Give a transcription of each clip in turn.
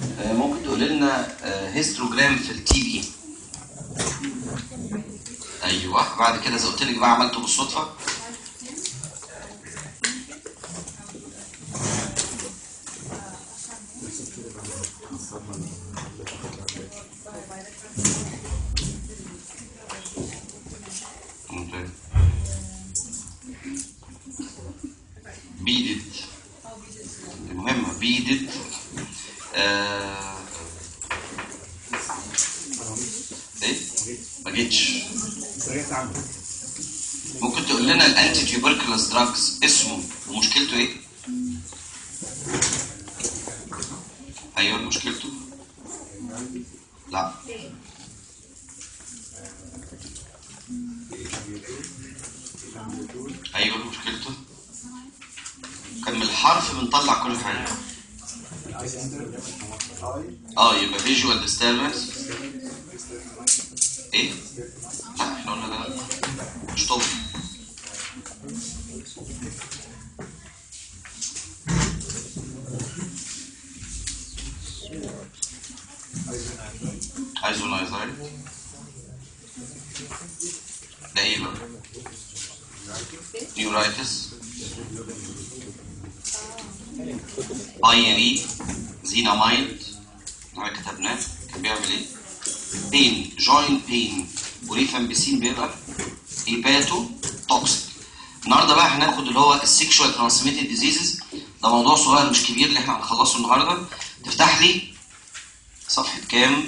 آه، ممكن تقول لنا هيستروجرام في التي في ايوه بعد كده زي قلت لك بقى عملته بالصدفه ممتاز بيدد المهمة بيدد آه... ايه؟ ما جيتش ممكن تقول لنا الانتي تيوبركلوس دراجز اسمه ومشكلته ايه؟ ايوه مشكلته؟ لا ايوه مشكلته كان من الحرف بنطلع كل حاجه اه يبقى فيجوال ديستربنس ايه؟ لا احنا قلنا ده لا. مش طب ايزونايزايد ده ايه بقى؟ نيورايتس بايري زينامايد احنا كتبناه كان بيعمل ايه؟ بين جوينت بين وريفامبيسين بيبقى هيباتو توكسيك النهارده بقى هناخد اللي هو السكشوال ترانسميتد ديزيزز ده موضوع صغير مش كبير اللي احنا هنخلصه النهارده تفتح لي صفحه كام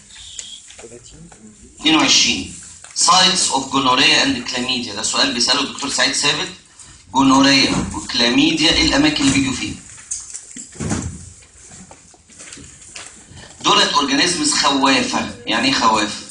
22 سايتس اوف جونوريا اند كلاميديا ده سؤال بيساله الدكتور سعيد ثابت جونوريا وكلاميديا ايه الاماكن اللي بيجوا فيها دولت اورجانيزمز خوافه يعني ايه خوافه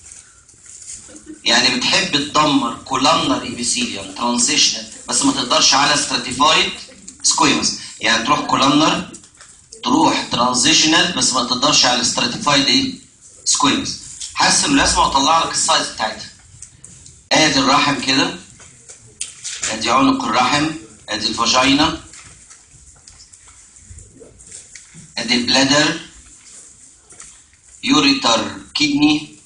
يعني بتحب تدمر كولامنر ايبيثيليوم ترانزيشنال بس ما تقدرش على ستراتيفايد سكويمس يعني تروح كولامنر تروح ترانزيشنال بس ما تقدرش على ستراتيفايد ايه سكويمس حسم الرسمه واطلع لك السايز بتاعتها ادي الرحم كده ادي عنق الرحم ادي الفاجينا ادي البلادر يوريتر كدني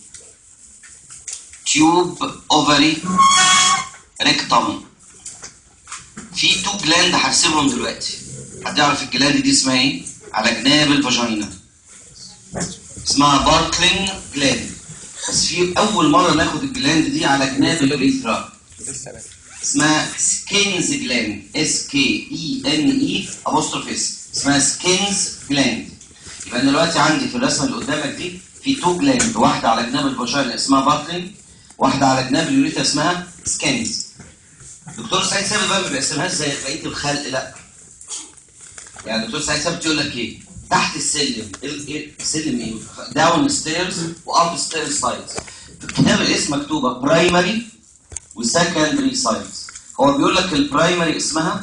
تيوب اوفري ريكتم في تو جلاند هرسمهم دلوقتي حد يعرف الجلاند دي اسمها ايه على جناب الفاجينا اسمها باركلين جلاند بس في اول مره ناخد الجلاند دي على جناب الاريثرا اسمها سكينز جلاند اس كي اي ان اي ابوستروفيس اسمها سكينز جلاند يبقى أنا دلوقتي عندي في الرسمه اللي قدامك دي في تو جلاند واحده على جناب الفاجينا اسمها باركلين واحده على جناب اليوريثرا اسمها سكينز دكتور سعيد ثابت بقى ما بيقسمهاش زي بقيه الخلق لا يعني دكتور سعيد ثابت يقول لك ايه تحت السلم ال- ايه السلم ايه داون ستيرز واب ستيرز سايدز في الكتاب الاسم مكتوبه برايمري وسكندري سايدز هو بيقول لك البرايمري اسمها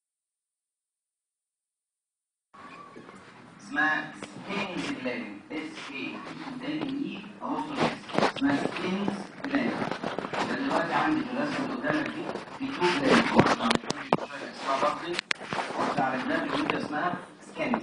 اسمها سكينز جلاند اس كي ان اي اسمها سكينز جلاند ده دلوقتي عندي في الرسمه اللي قدامك دي في تو جلاند واحده على جنب الشوية اسمها بطن واحده على جنب اليمين اسمها سكينز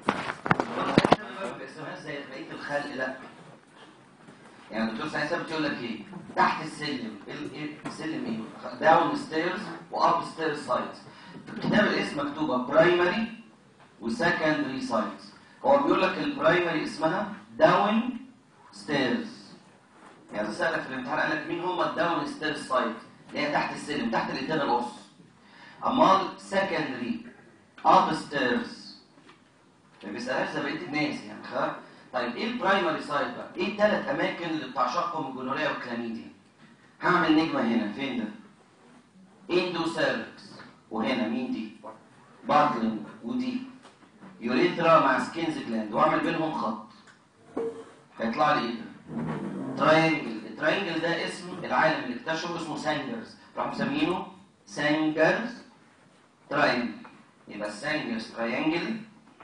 اسمها زي بقيه الخلق لا يعني الدكتور سعيد ثابت يقول لك ايه تحت السلم ال- ايه السلم ايه داون ستيرز واب ستيرز سايدز في الكتاب الاسم مكتوبه برايمري وسكندري سايدز هو بيقول لك البرايمري اسمها داون ستيرز يعني سألك في الامتحان قال لك مين هم الداون ستيرز سايد اللي هي تحت السلم تحت الانترنال اوس امال سكندري اب ستيرز ما بيسألهاش زي بقيه الناس يعني خلاص طيب ايه البرايمري سايد بقى ايه الثلاث اماكن اللي بتعشقهم الجونوريا والكلاميديا هعمل نجمه هنا فين ده اندو سيركس وهنا مين دي بارتلينج ودي يوريثرا مع سكينز جلاند واعمل بينهم خط هيطلع لي ايه ده تراينجل التراينجل ده اسم العالم اللي اكتشفه اسمه سانجرز راحوا مسمينه سانجرز تراينجل يبقى سانجرز تراينجل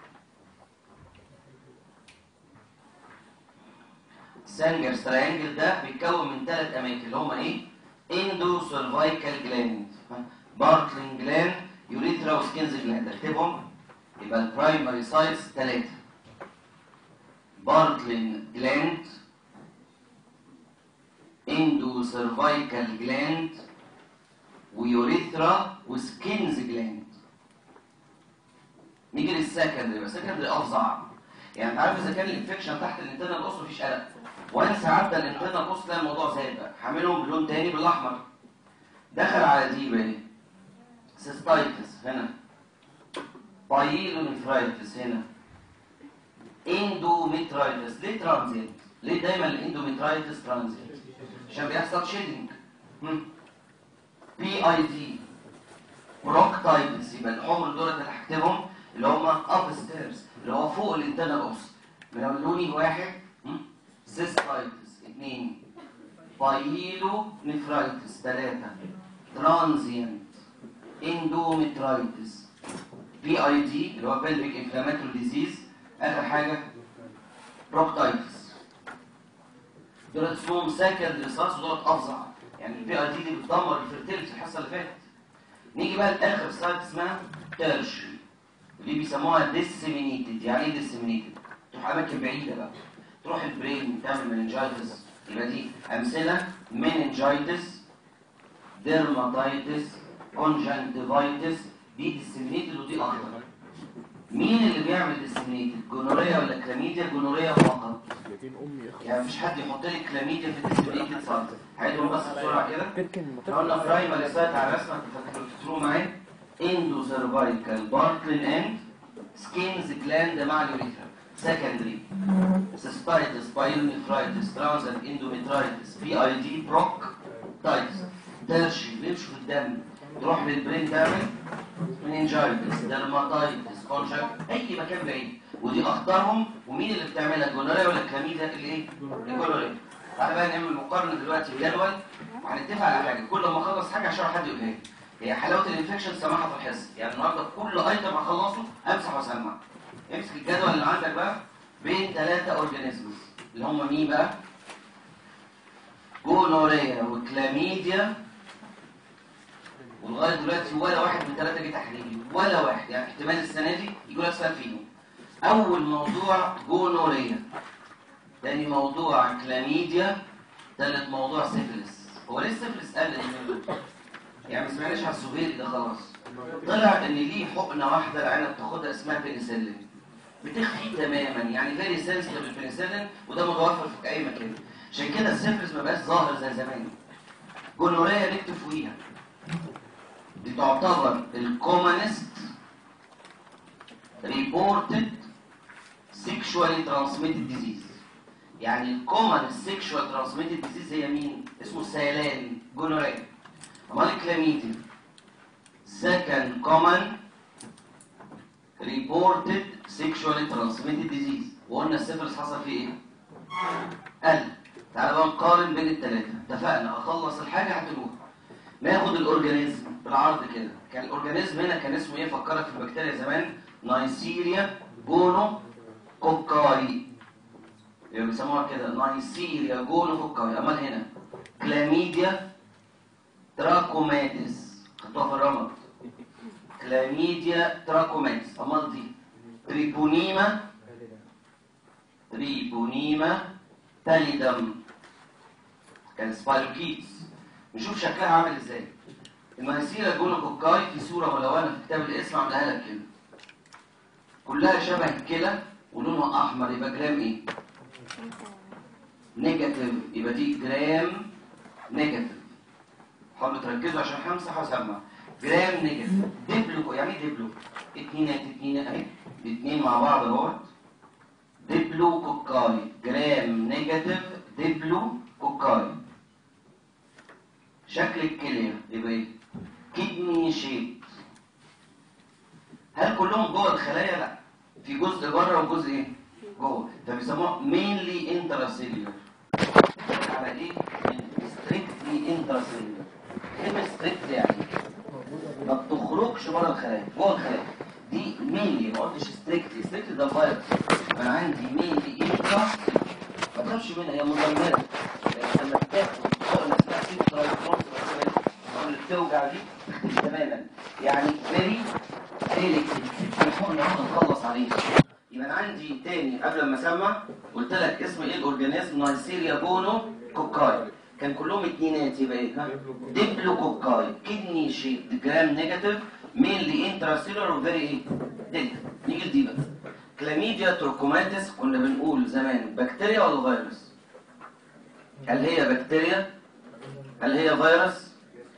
سانجرز تراينجل ده بيتكون من ثلاث اماكن اللي هما ايه اندو سيرفايكال جلاند بارتلين جلاند يوريثرا وسكينز جلاند اكتبهم يبقى البرايمري سايتس ثلاثه بارتلين جلاند اندو سيرفايكال جلاند ويوريثرا وسكينز جلاند نيجي للسكندري بقى السكندري افظع يعني انت عارف اذا كان الانفكشن تحت الانترنال اوس مفيش قلق وانس عدى الانترنال اوس تلاقي الموضوع زاد بقى هعملهم بلون تاني بالاحمر دخل على دي بقى سيستايتس هنا بايلونيفرايتس هنا اندوميترايتس ليه ترانزيت ليه دايما الاندوميترايتس ترانزيت عشان بيحصل شيدنج بي اي دي بروكتايتس يبقى الحمر دول اللي هكتبهم اللي هم اب ستيرز اللي هو فوق الانترنال اوس ملوني واحد سيستايتس اثنين بايلو نفرايتس ثلاثة ترانزيانت اندوميترايتس بي اي دي اللي هو بلفيك انفلاماتوري ديزيز اخر حاجة بروكتايتس دول اسمهم سكند ريسارس ودول افظع يعني البي اي دي دي بتدمر الفيرتيلتي الحصه اللي فاتت نيجي بقى لاخر سلايد اسمها تيرشري اللي بيسموها ديسيمينيتد يعني ايه ديسيمينيتد تروح اماكن بعيده بقى تروح البرين تعمل مننجايتس يبقى دي امثله مننجايتس ديرماتايتس كونجنتيفايتس دي ديسيمينيتد ودي اخطر مين اللي بيعمل ديسيمينيتد جونوريا ولا كلاميديا جونوريا فقط يدين امي اخوة يعني مفيش حد يحط لي كلاميديا في الديسيمينيتد سايت هعيدهم بس بسرعه كده تركن احنا قلنا برايمري سايت على رسمه تفتكروا معايا اندو سيرفايكال بارتلين اند سكينز جلاند مع اليوريثرا سكندري سيستايتس بايلونيفرايتس ترانزنت اندوميترايتس بي اي دي بروك تايتس ترشي بيمشوا في الدم تروح للبرين تعمل مننجايتس ديرماتايتس كونجكت اي مكان بعيد ودي اخطرهم ومين اللي بتعملها جونوريا ولا كلاميديا اللي ايه الجونوريا تعالى بقى نعمل مقارنه دلوقتي بجدول وهنتفق على حاجه كل ما اخلص حاجه عشان حد يقولها لي هي حلاوه الانفكشن سماحه في الحصه يعني النهارده كل ايتم هخلصه امسح واسمع امسك الجدول اللي عندك بقى بين ثلاثه اورجانيزمز اللي هم مين بقى جونوريا وكلاميديا ولغايه دلوقتي ولا واحد من ثلاثه جه تحليلي ولا واحد يعني احتمال السنه دي يجي لك سؤال فيهم اول موضوع جونوريا تاني موضوع كلاميديا ثالث موضوع سيفلس هو ليه السيفلس قل يعني ما سمعناش على السوفيتي ده خلاص طلع ان ليه حقنه واحده العينه بتاخدها اسمها بنسلين بتخفي تماما يعني فيري سنسيتيف البنسلين وده متوفر في اي مكان عشان كده السيفلس ما بقاش ظاهر زي زمان جونوريا نكتب فوقيها دي تعتبر الكومنست reported sexually transmitted disease يعني الكومن sexual transmitted disease هي مين؟ اسمه سيلان جونوريا امال الكلاميديا second common reported sexually transmitted disease وقلنا السيفلس حصل فيه ايه؟ قل تعالى بقى نقارن بين الثلاثه اتفقنا اخلص الحاجه هتقولوها ناخد الاورجانيزم بالعرض كده كان الاورجانيزم هنا كان اسمه ايه فكرك في البكتيريا زمان نايسيريا جونو كوكاي يعني بيسموها كده نايسيريا جونو كوكاي امال هنا كلاميديا تراكوماتيس خدوها في الرمد كلاميديا تراكوماتيس امال دي تريبونيما تريبونيما باليدم كان سبايروكيتس نشوف شكلها عامل ازاي المناسيرة جونوكوكاي في صورة ملونة في كتاب الاسم عاملها لك كده كلها شبه الكلى ولونها احمر يبقى جرام ايه نيجاتيف يبقى دي جرام نيجاتيف حاولوا تركزوا عشان همسح واسمع جرام نيجاتيف ديبلو يعني ايه ديبلو اتنينات اتنين اهي الاتنين مع بعض اهوت ديبلو كوكاي جرام نيجاتيف ديبلو كوكاي شكل الكلية يبقى ايه كدني شيب هل كلهم جوه الخلايا لا في جزء بره وجزء ايه جوه فبيسموها مينلي انتراسيلولر على ايه ستريكتلي انتراسيلولر كلمه ستريكت يعني ما بتخرجش بره الخلايا جوه الخلايا دي مينلي ما قلتش ستريكتلي ستريكتلي ده فايروس انا عندي مينلي انترا ما تخافش منها هي مدمره لما بتاخد حقنه اسمها سيترايكلون اللي بتوجع دي تختفي تماما يعني فيري ديليكت الحقنه واحده نخلص عليها يبقى انا عندي تاني قبل ما اسمع قلت لك اسم ايه الاورجانيزم نايسيريا جونو كوكاي كان كلهم اتنينات يبقى ايه ها ديبلو كوكاي كدني شيب جرام نيجاتيف مينلي انتراسيلر وفيري ايه ديد نيجي لدي بقى كلاميديا تروكوماتيس كنا بنقول زمان بكتيريا ولا فيروس هل هي بكتيريا هل هي فيروس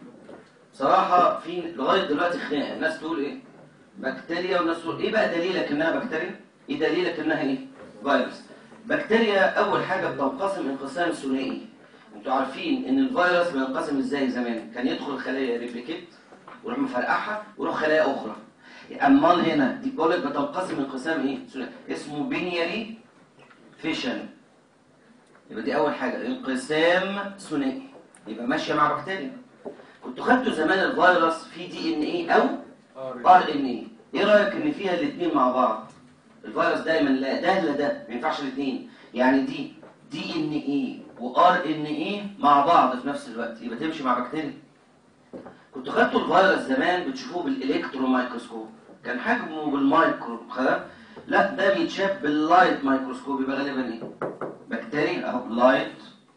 صراحة في لغاية دلوقتي خناقة الناس تقول ايه بكتيريا والناس تقول ايه بقى دليلك انها بكتيريا ايه دليلك انها ايه فيروس بكتيريا اول حاجة بتنقسم انقسام ثنائي انتوا عارفين ان الفيروس بينقسم ازاي زمان كان يدخل خلية ريبليكيت ويروح مفرقعها ويروح خلايا اخرى امال هنا دي بقول لك بتنقسم انقسام ايه ثنائي اسمه بينيري فيشن يبقى دي اول حاجة انقسام ثنائي يبقى ماشية مع بكتيريا كنتوا خدتوا زمان الفيروس في دي ان ايه او ار ان ايه ايه رايك ان فيها الاثنين مع بعض الفيروس دايما لا ده لا ده ما ينفعش الاثنين يعني دي دي ان ايه وار ان ايه مع بعض في نفس الوقت يبقى تمشي مع بكتيريا كنتوا خدتوا الفيروس زمان بتشوفوه بالالكترون مايكروسكوب كان حجمه بالمايكرو خلاص لا ده بيتشاف باللايت مايكروسكوب يبقى غالبا ايه بكتيريا اهو لايت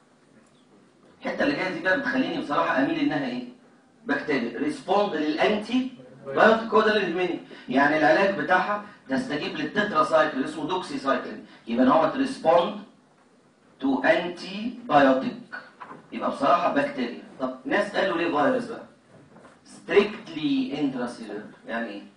الحته اللي جايه دي بقى بتخليني بصراحه اميل انها ايه بكتيريا ريسبوند للانتي بايوتيك هو ده اللي يهمني يعني العلاج بتاعها تستجيب للتترا سايكل اسمه دوكسي سايكل يبقى هو ريسبوند تو انتي بايوتيك يبقى بصراحه بكتيريا طب ناس قالوا ليه فيروس بقى ستريكتلي انتراسيلر يعني ايه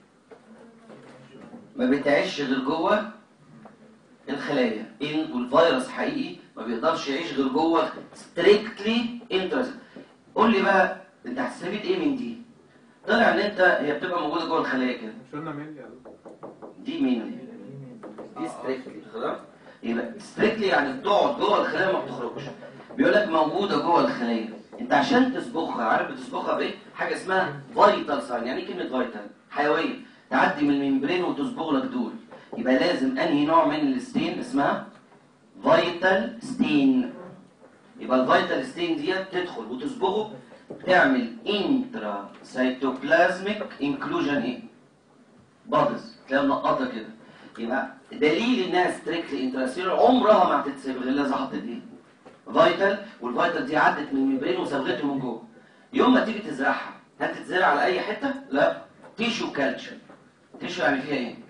ما بتعيش غير جوه الخلايا ان والفيروس حقيقي ما بيقدرش يعيش غير جوه ستريكتلي انتراسيلر قول لي بقى انت هتستفيد ايه من دي طلع ان انت هي بتبقى موجوده جوه الخلايا كده مش قلنا ملي دي مين دي ستريكتلي خلاص يبقى ستريكتلي يعني بتقعد جوه الخلايا ما بتخرجش بيقول لك موجوده جوه الخلايا انت عشان تصبغها عارف بتصبغها بايه حاجه اسمها فايتال ساين يعني ايه كلمه فايتال حيويه تعدي من الممبرين وتصبغ لك دول يبقى لازم انهي نوع من الستين اسمها فايتال ستين يبقى الفايتال ستين ديت تدخل وتصبغه تعمل انترا سيتوبلازميك انكلوجن ايه بادز تلاقيها منقطه كده يبقى دليل انها ستريكتلي انتراسيلر عمرها ما هتتسيب غير لازم حطت دي فايتال والفايتال دي عدت من الممبرين وصبغته من جوه يوم ما تيجي تزرعها هل تتزرع على اي حته لا تيشو كالتشر تيشو يعني فيها ايه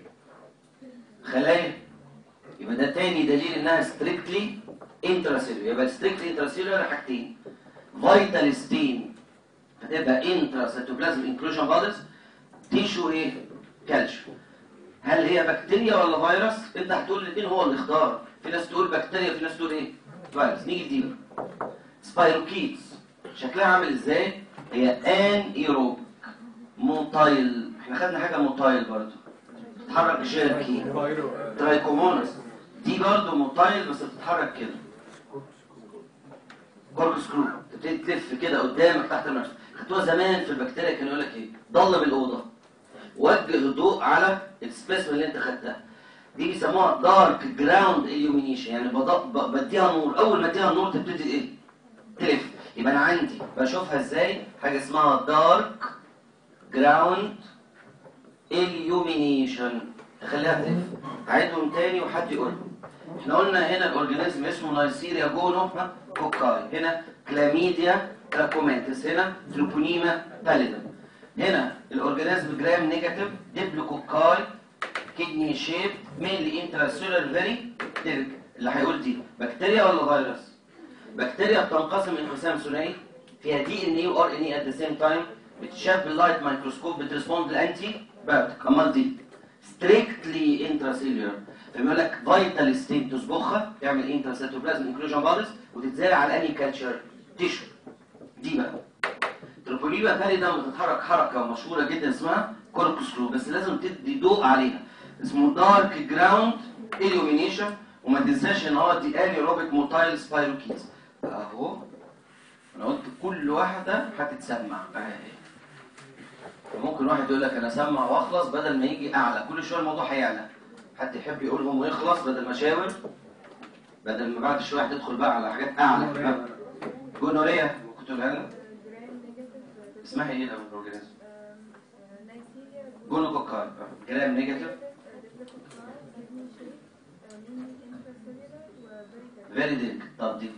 خلايا يبقى ده تاني دليل انها ستريكتلي انتراسيلر يبقى ستريكتلي انتراسيلر حاجتين فايتال ستين هتبقى انترا سيتوبلازم انكلوجن بادز تيشو ايه كالشيوم هل هي بكتيريا ولا فيروس انت هتقول الاثنين هو اللي اختار في ناس تقول بكتيريا في ناس تقول ايه فيروس نيجي دي سبايروكيتس شكلها عامل ازاي هي ان ايروب موتايل احنا خدنا حاجه موتايل برضو بتتحرك جيركي فايرو ترايكومونس دي برضو موتايل بس بتتحرك كده كورك سكرو تبتدي تلف كده قدامك تحت المرسى خدتوها زمان في البكتيريا كانوا يقول لك ايه ضلم الاوضه وجه الضوء على السبيسمن اللي انت خدتها دي بيسموها دارك جراوند illumination يعني بض- ب- بديها نور اول ما اديها النور تبتدي ايه تلف يبقى انا عندي بشوفها ازاي حاجه اسمها دارك جراوند illumination تخليها تلف هعيدهم تاني وحد يقولهم احنا قلنا هنا الاورجانيزم اسمه نايسيريا جونو ها، كوكاي هنا كلاميديا تراكوماتيس هنا تروبونيما باليدم هنا الاورجانيزم جرام نيجاتيف ديبلوكوكاي كدني شيب مينلي انتراسيلر فيري تيرك اللي هيقول دي بكتيريا ولا فيروس بكتيريا بتنقسم انقسام ثنائي فيها دي ان اي وار ان اي ات ذا سيم تايم بتشاف باللايت مايكروسكوب بتريسبوند لانتي بايوتيك امال دي ستريكتلي انتراسيلولر فيقول لك فايتال ستيت تصبغها تعمل انتراسيتوبلازم انكلوجن بادز وتتزرع على اني كالتشر تيشو دي بقى تروبوليبا باليدا بتتحرك حركه مشهوره جدا اسمها كوركسكرو بس لازم تدي ضوء عليها اسمه دارك جراوند illumination وما تنساش ان هو دي انيروبيك موتايل سبايروكيز اهو انا قلت كل واحده هتتسمع اهي ممكن واحد يقول لك انا اسمع واخلص بدل ما يجي اعلى كل شويه الموضوع هيعلى حد يحب يقولهم ويخلص بدل ما شاور بدل ما بعد شويه هتدخل بقى على حاجات اعلى جونوريا كنت تقولها لنا اسمها ايه الاول الاورجانيزم جونوكوكاي جرام نيجاتيف فيري ديليكت طب دي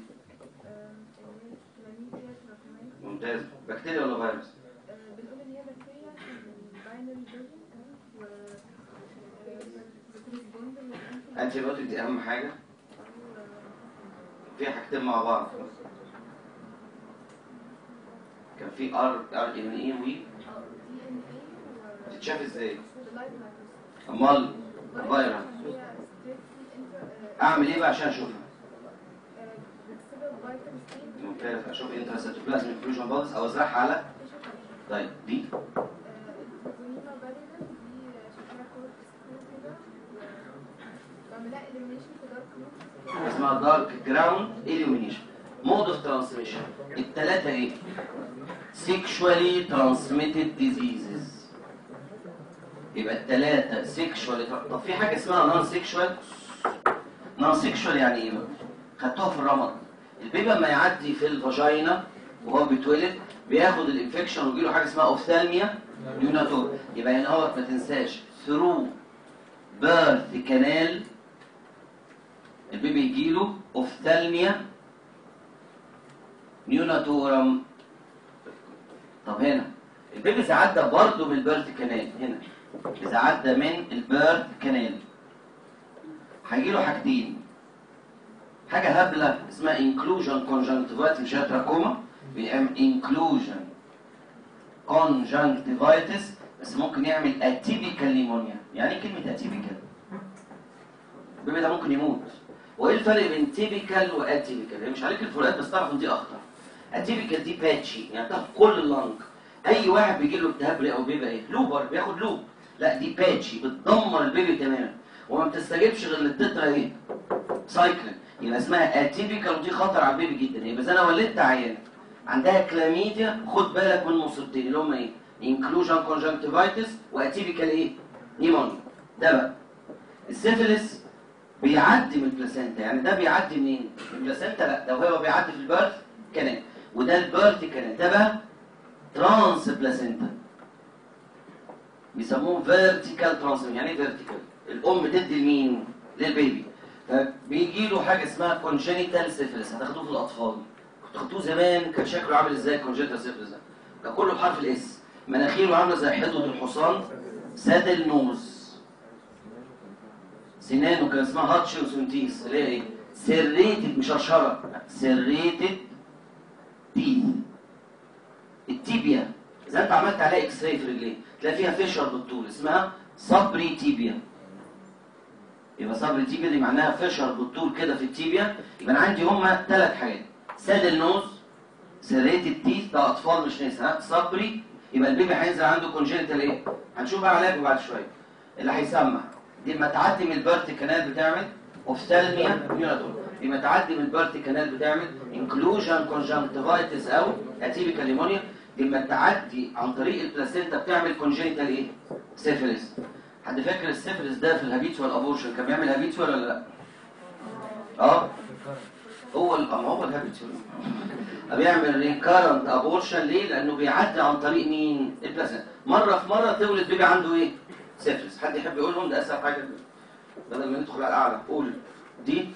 ممتاز بكتيريا ولا فيروس بنقول ان هي بكتيريا باينري فيرجن و بتريسبوند انتي بايوتيك دي اهم حاجه في حاجتين مع بعض كان في ار ار ان اي وي دي ان اي بتتشاف ازاي ولايف امال فيروس هي ستيت اعمل ايه بقى عشان اشوفها بتكسبها فيتامين سي ممتاز اشوف انتراسيتوبلازم انفلوجن بودز او ازرعها على طيب دي البوزونيما باريلا دي شكلها كور سكرو كده بعملها اليمينيشن في دارك روم اسمها دارك جراوند illumination مود اوف ترانسميشن الثلاثه ايه sexually transmitted diseases يبقى الثلاثه sexually طب في حاجه اسمها نون sexual نون sexual يعني ايه بقى؟ خدتوها في الرمض البيبي لما يعدي في الفاجينا وهو بيتولد بياخد الانفكشن ويجيله حاجه اسمها اوفثالميا نيوناتور يبقى هنا هو ما تنساش ثرو بيرث كانال البيبي يجيله اوفثالميا نيوناتورم طب هنا البيبي اذا عدى برضه من البيرث كانال هنا اذا عدى من البيرث كانال هيجيله حاجتين حاجه هبله اسمها انكلوجن كونجنكتيفايتس مش هي تراكوما بيعمل انكلوجن كونجنكتيفايتس بس ممكن يعمل اتيبيكال نيمونيا يعني ايه كلمه اتيبيكال البيبي ده ممكن يموت وايه الفرق بين تيبيكال واتيبيكال هي مش عليك الفروقات بس تعرف ان دي اخطر اتيبيكال دي باتشي يعني تاخد كل اللنج اي واحد بيجي له التهاب رئوي بيبقى ايه لوبر بياخد لوب لا دي باتشي بتدمر البيبي تماما وما بتستجيبش غير للتترا ايه سايكلين يبقى اسمها اتيبيكال ودي خطر على البيبي جدا يبقى اذا انا ولدت عيان عندها كلاميديا خد بالك من مصيبتين اللي هم ايه انكلوجن كونجنكتيفايتس واتيبيكال ايه نيمونيا ده بقى السيفيلس بيعدي من البلاسينتا يعني ده بيعدي منين من البلاسينتا لا ده هو بيعدي في البيرث كانال وده البيرث كانال ده بقى ترانس بلاسينتا بيسموه فيرتيكال ترانس يعني ايه فيرتيكال الام تدي لمين للبيبي فبيجي له حاجه اسمها كونجينيتال سيفيلس هتاخدوه في الاطفال كنتوا خدتوه زمان كان شكله عامل ازاي كونجينيتال سيفيلس ده كان كله بحرف الاس مناخيره عامله زي حيطه الحصان سادل نوز سنانه كان اسمها هاتشنسون تيس اللي هي ايه سريتد مشرشره سريتد تيث التيبيا اذا انت عملت عليها اكس راي في رجليه تلاقي فيها فيشر بالطول اسمها صبري تيبيا يبقى صبري تيبيا دي معناها فيشر بالطول كده في التيبيا يبقى انا عندي هما ثلاث حاجات سادل نوز سريتد تيث ده اطفال مش ناس ها صبري يبقى البيبي هينزل عنده كونجينيتال ايه هنشوف بقى علاجه بعد شويه اللي هيسمع دي لما تعدي من البيرت كانال بتعمل اوفثالميا نيوناتور لما تعدي من البيرت كانال بتعمل انكلوجن كونجنكتيفايتس او اتيبيكال نيمونيا لما تعدي عن طريق البلاسينتا بتعمل كونجنيتال ايه سيفيلس حد فاكر السيفيلس ده في الهابيتوال ابورشن كان بيعمل هابيتوال ولا لا اه هو ال- ما هو الهابيتوال بيعمل ريكارنت ابورشن ليه لانه بيعدي عن طريق مين البلاسينتا مره في مره تولد بيبي عنده ايه سيفلس حد يحب يقولهم ده اسهل حاجه بدل ما ندخل على الاعلى قول دي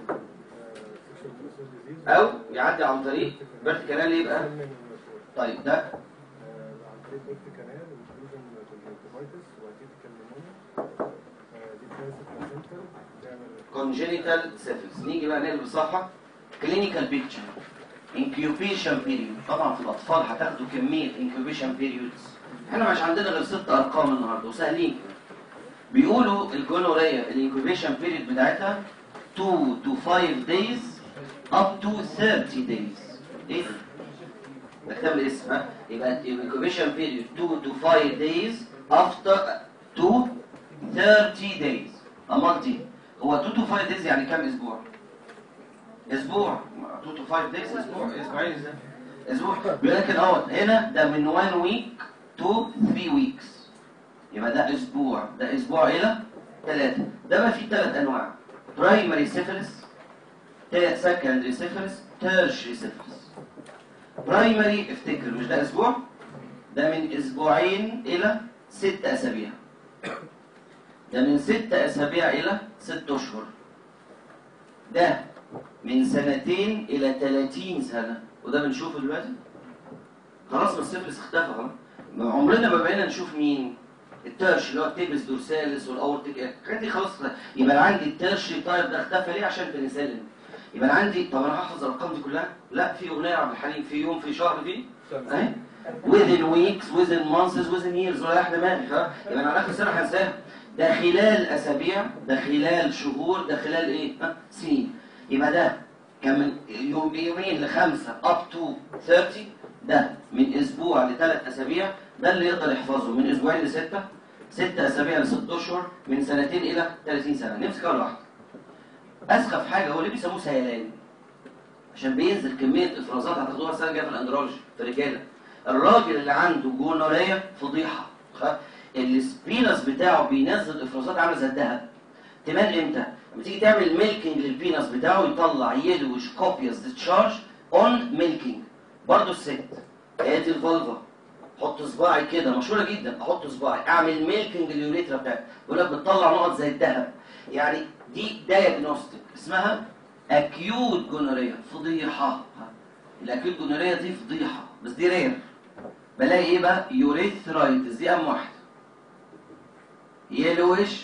او يعدي عن طريق بيرت كانال يبقى طيب ده عن طريق بيرت كانال وانكلوجن كونجنكتيفايتس واتيتيكال نيمونيا دي كانسر بلاسنتال بتعمل كونجينيتال سيفلس نيجي بقى نقلب الصفحه كلينيكال بيكتشر انكيوبيشن بيريود طبعا في الاطفال هتاخدوا كميه انكيوبيشن بيريودز احنا مش عندنا غير ست ارقام النهارده وسهلين بيقولوا الجونوريا الانكيوبيشن بيريود بتاعتها 2 to 5 days up to 30 days ايه ده؟ ده كتاب الاسم ها يبقى الانكيوبيشن بيريود 2 to 5 days after to 30 days امال دي هو 2 to 5 days يعني كام اسبوع اسبوع 2 to 5 days اسبوع اسبوعين ازاي اسبوع لكن اهوت هنا ده من 1 week to 3 weeks يبقى ده اسبوع ده اسبوع الى ثلاثة ده بقى فيه ثلاث انواع برايمري سيفلس سكندري سيفلس تيرشري سيفلس برايمري افتكر مش ده اسبوع ده من اسبوعين الى ست اسابيع ده من ست اسابيع الى ست اشهر ده من سنتين الى 30 سنه وده بنشوفه دلوقتي خلاص ما السيفلس اختفى خلاص ما عمرنا ما بقينا نشوف مين الترش اللي هو التيبس دورساليس والاورتيك الحاجات دي خلاص يبقى انا عندي الترش تايب ده اختفى ليه عشان بنسلم يبقى انا عندي طب انا هحفظ الارقام دي كلها لا في اغنيه عبد الحليم في يوم في شهر في اهي within weeks within months within years ولا دماغي ها يبقى انا على اخر سنه هنساها ده خلال اسابيع ده خلال شهور ده خلال ايه ها سنين يبقى ده كان من يوم يومين لخمسه up to 30 ده من اسبوع لثلاث اسابيع ده اللي يقدر يحفظه من اسبوعين لسته ست اسابيع لست اشهر من سنتين الى 30 سنه نمسك اول واحده اسخف حاجه هو اللي بيسموه سيلان عشان بينزل كميه افرازات هتاخدوها السنه الجايه في الاندرولوجي في الرجاله الراجل اللي عنده جونوريا فضيحه خ- السبينس بتاعه بينزل افرازات عامله زي الذهب تبان امتى؟ لما تيجي تعمل ميلكينج للبينس بتاعه يطلع يلوش كوبيوس ديتشارج اون ميلكينج برضه الست ادي الفالفا احط صباعي كده مشهوره جدا احط صباعي اعمل ميلكينج لليوريترا بتاعتي يقول لك بتطلع نقط زي الذهب يعني دي دايجنوستيك اسمها اكيوت جونوريا فضيحه الاكيوت جونوريا دي فضيحه بس دي رير بلاقي ايه بقى يوريثرايتس دي اهم واحده يلوش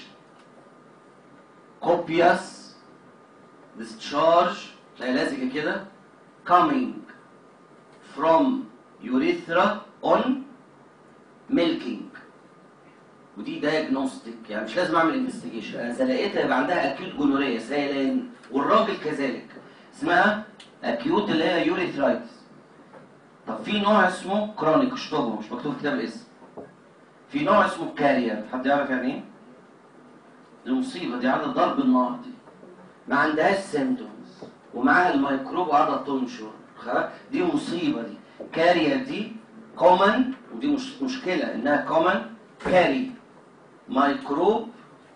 كوبياس discharge تلاقي لازقه كده coming from urethra on milking ودي diagnostic يعني مش لازم اعمل انفستيجيشن انا إذا لقيتها يبقى عندها اكيوت جونوريا سيلان والراجل كذلك اسمها اكيوت اللي هي يوريثرايتس طب في نوع اسمه كرونيك اشطبه مش مكتوب في كتاب الاسم في نوع اسمه كارير حد يعرف يعني ايه؟ دي مصيبه دي عدد ضرب النار دي ما عندهاش سيمتومز ومعاها الميكروب وقاعده تنشر خلاص دي مصيبه دي كارير دي كومن ودي مش مشكله انها كومن كاري ميكروب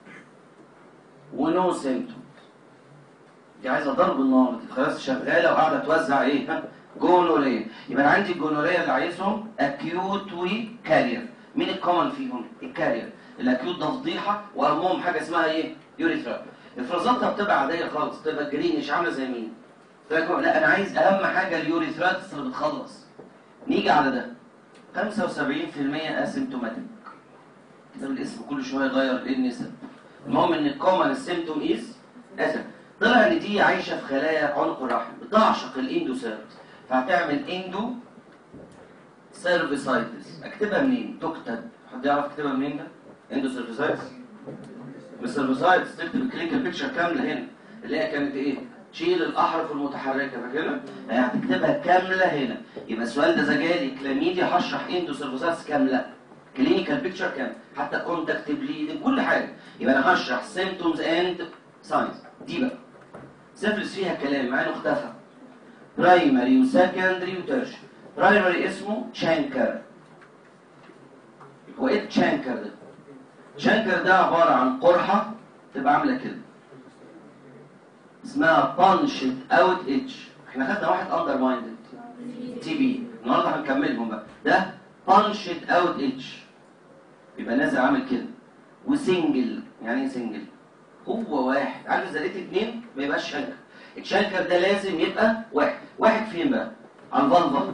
ونو سيمتوم دي عايزه ضرب النار دي خلاص شغاله وقاعده توزع ايه ها جونوريا يبقى انا عندي الجونوريا اللي عايزهم اكيوت وكارير مين الكومن فيهم الكارير الاكيوت ده فضيحه واهمهم حاجه اسمها ايه يوريثرا افرازاتها بتبقى عاديه خالص بتبقى جرينش عامله زي مين تلاقي لا انا عايز اهم حاجه اليوريثراتس اللي بتخلص نيجي على ده 75% اسيمتوماتيك كتاب الاسم كل شويه يغير ايه النسب المهم ان الكومن السيمتوم از اسف طلع ان دي عايشه في خلايا عنق الرحم بتعشق الاندوسيرت فهتعمل اندو سيرفيسايتس اكتبها منين تكتب حد يعرف اكتبها منين ده اندو سيرفيسايتس مش سيرفيسايتس تكتب الكلينيكال بيكتشر كامله هنا اللي هي كانت ايه تشيل الاحرف المتحركه فاكرها هي هتكتبها كامله هنا يبقى السؤال ده اذا جالي كلاميديا هشرح اندو سيرفيسايتس كامله كلينيكال بيكتشر كامل حتى كونتاكت بليدنج كل حاجه يبقى انا هشرح سيمتومز اند ساينز دي بقى سيفلس فيها كلام مع انه اختفى برايمري وسكندري وترش برايمري اسمه تشانكر هو ايه تشانكر ده تشانكر ده عباره عن قرحه تبقى عامله كده اسمها بانشت اوت اتش احنا خدنا واحد اندر مايندد تي بي النهارده هنكملهم بقى ده بانشت اوت اتش يبقى نازل عامل كده وسنجل يعني ايه سنجل هو واحد عارف اذا لقيت اتنين ما يبقاش شنكر الشنكر ده لازم يبقى واحد واحد فين بقى على الفالفا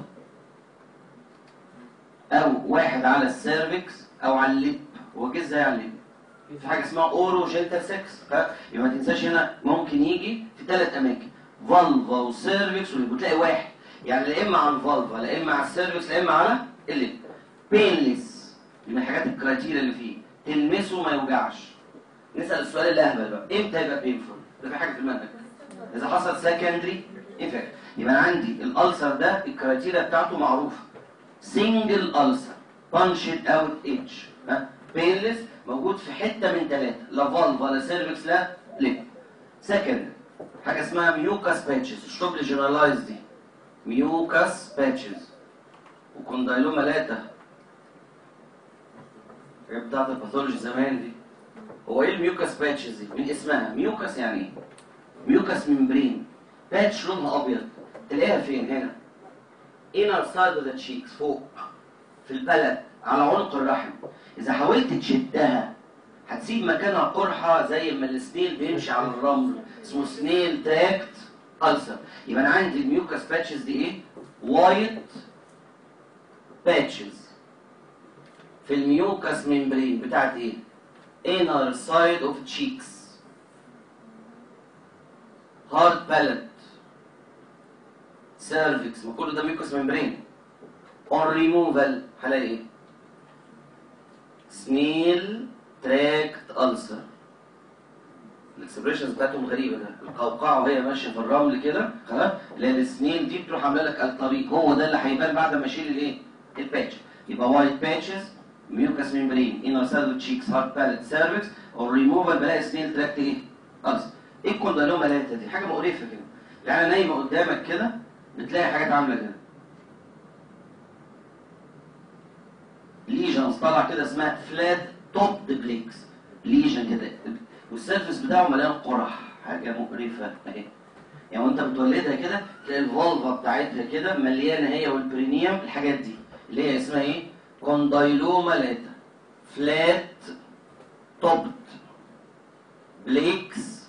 او واحد على السيرفكس او على الليب هو جه ازاي على الليب في حاجه اسمها اورو جنتال سكس يبقى ما تنساش هنا ممكن يجي في ثلاث اماكن فالفا وسيرفكس والليب وتلاقي واحد يعني لا اما على الفالفا لا اما على السيرفكس لا اما على الليب بينلس دي من الحاجات الكرايتيريا اللي فيه تلمسه ما يوجعش نسال السؤال الاهبل بقى امتى يبقى بينفول ده في حاجه في المنهج اذا حصل سكندري انفكت يبقى انا عندي الالسر ده الكرايتيريا بتاعته معروفه سنجل السر بانشد اوت اتش بينلس موجود في حته من ثلاثه لا فالفا لا سيرفكس لا ليب سكند حاجه اسمها ميوكاس باتشز الشغل جنرالايز دي ميوكاس باتشز وكوندايلوما لاتا الحاجات بتاعت الباثولوجي زمان دي هو ايه الميوكاس باتشز دي من اسمها ميوكاس يعني ايه ميوكاس ممبرين باتش لونها ابيض تلاقيها فين هنا inner side of the cheeks فوق في البلد على عنق الرحم اذا حاولت تشدها هتسيب مكانها قرحه زي ما السنيل بيمشي على الرمل اسمه سنيل تراكت ألسر يبقى أنا عندي الميوكس باتشز دي إيه؟ وايت باتشز في الميوكس ممبرين بتاعت إيه؟ inner side of cheeks hard palate cervix ما كل ده ميوكس ممبرين on removal هلاقي ايه سنيل تراكت ألسر الاكسبريشنز بتاعتهم غريبه ده القوقعه وهي ماشيه في الرمل كده خلاص لان السنين دي بتروح عامله لك الطريق هو ده اللي هيبان بعد ما اشيل الايه الباتش يبقى وايت باتشز ميوكس ممبرين انر سيل تشيكس هارت باليت سيرفكس او ريموفال بلاقي سنيل تراكت ايه ألسر ايه الكوندالوما لاتا دي حاجه مقرفه كده يعني نايمه قدامك كده بتلاقي حاجات عامله كده ليجنز طالع كده اسمها فلات توب بليكس ليجن كده والسيرفس بتاعه مليان قرح حاجه مقرفه اهي يعني وانت بتولدها كده تلاقي الفولفا بتاعتها كده مليانه هي والبرينيوم الحاجات دي اللي هي اسمها ايه كوندايلوما لاتا فلات توبد بليكس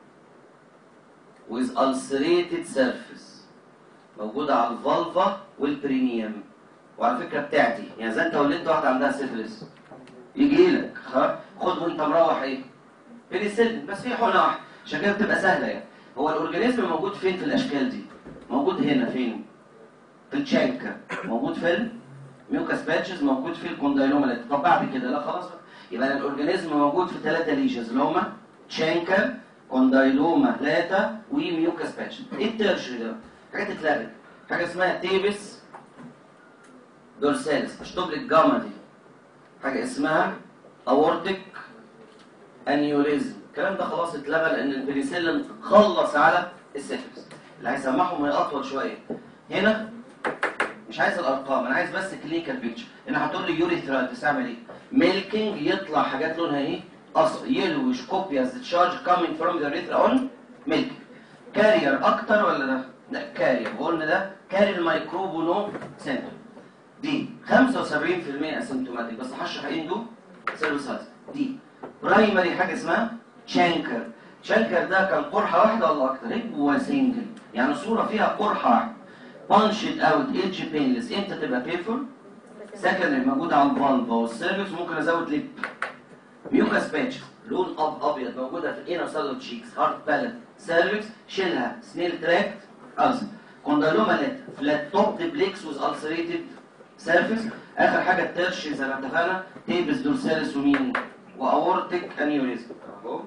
with ulcerated surface موجودة على الفالفا والبرينيوم وعلى فكرة بتاعتي يعني زي انت ولدت واحدة عندها سيفلس يجي لك خلاص خد وانت مروح ايه بنسلين بس في حقنة واحدة عشان كده بتبقى سهلة يعني هو الاورجانيزم موجود فين في الاشكال دي موجود هنا فين في الشانكا موجود في الميوكاس باتشز موجود في الكوندايلوما طب بعد كده لا خلاص بقى. يبقى الاورجانيزم موجود في ثلاثة ليجز اللي هما تشانكا كوندايلوما لاتا وميوكاس باتش ايه الترشري ده حاجات اتلغت حاجه اسمها تيبس دورسالس اشطب لك جاما دي حاجه اسمها اورتيك انيوريزم الكلام ده خلاص اتلغى لان البنسلين خلص على السيفلس اللي هيسمعهم هي اطول شويه هنا مش عايز الارقام انا عايز بس كلينيكال بيكتشر هنا هتقول لي يوريثرايتس اعمل ايه ميلكينج يطلع حاجات لونها ايه اصفر يلوش كوبياز تشارج كامينج فروم ذا urethra اون ميلك كارير اكتر ولا ده لا كارير وقلنا ده كارير مايكروبونو سنتر دي 75% اسيمتوماتيك بس هشرح ايه دول سيروسايز دي برايمري حاجه اسمها شانكر شانكر ده كان قرحه واحده ولا اكتر هو سنجل يعني صوره فيها قرحه واحده بانشد اوت ايدج بينلس امتى تبقى بيفول سكندري موجوده على الفالفا والسيرفكس ممكن ازود ليب ميوكاس باتش لون اب ابيض موجوده في الانر سيلولر تشيكس هارت بالانس سيرفكس شيلها سنيل تراكت ألسر كوندالوما لات فلات توب بليكس ويز ألسريتد سيرفيس اخر حاجه الترش زي ما اتفقنا تيبس دورساليس ومين واورتيك انيوريزم اهو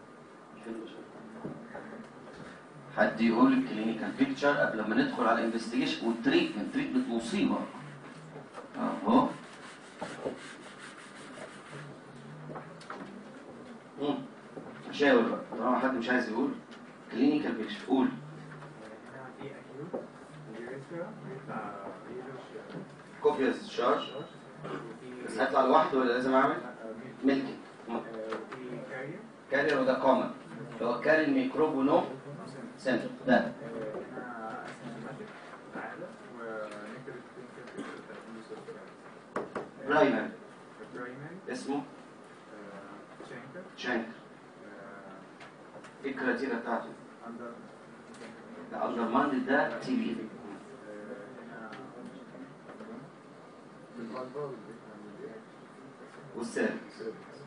حد يقول الكلينيكال بيكتشر قبل ما ندخل على الانفستيجيشن والتريتمنت تريتمنت مصيبه اهو مم. شاور بقى طالما حد مش عايز يقول كلينيكال بيكتشر قول هنا في اكيوت اليوريثرا بيطلع يلوش كوبياس شارج بس وفي هيطلع لوحده ولا لازم اعمل ميلكي وفي كارير كارير وده كومن اللي هو كاري الميكروبونو سنتر ده هنا اسيمتوماتيك عالة ونيكل برايمري برايمري اسمه شانكر شانك ايه الكراتيرا بتاعته اندر ده اندر ماند ده تي بي هنا الفالفا والسيرفكس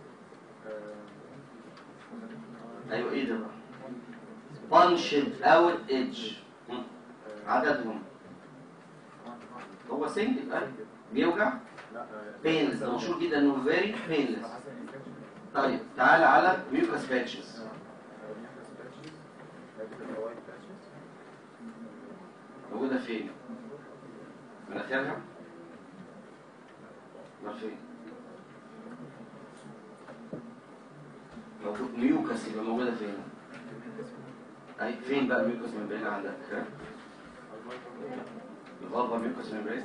ايوه ايه ده بقى بانشد اوت ايدج عددهم هو سنجل أه؟ بيوجع بينلس ده مشهور جدا انه فيري بينلس طيب تعال على ميوكاس باتشز موجوده فين مناخيرها ما فين موجود ميوكاس يبقى موجوده فين اي فين بقى الميوكاس ممبرين عندك ها؟ الفالفا ميوكاس ممبرين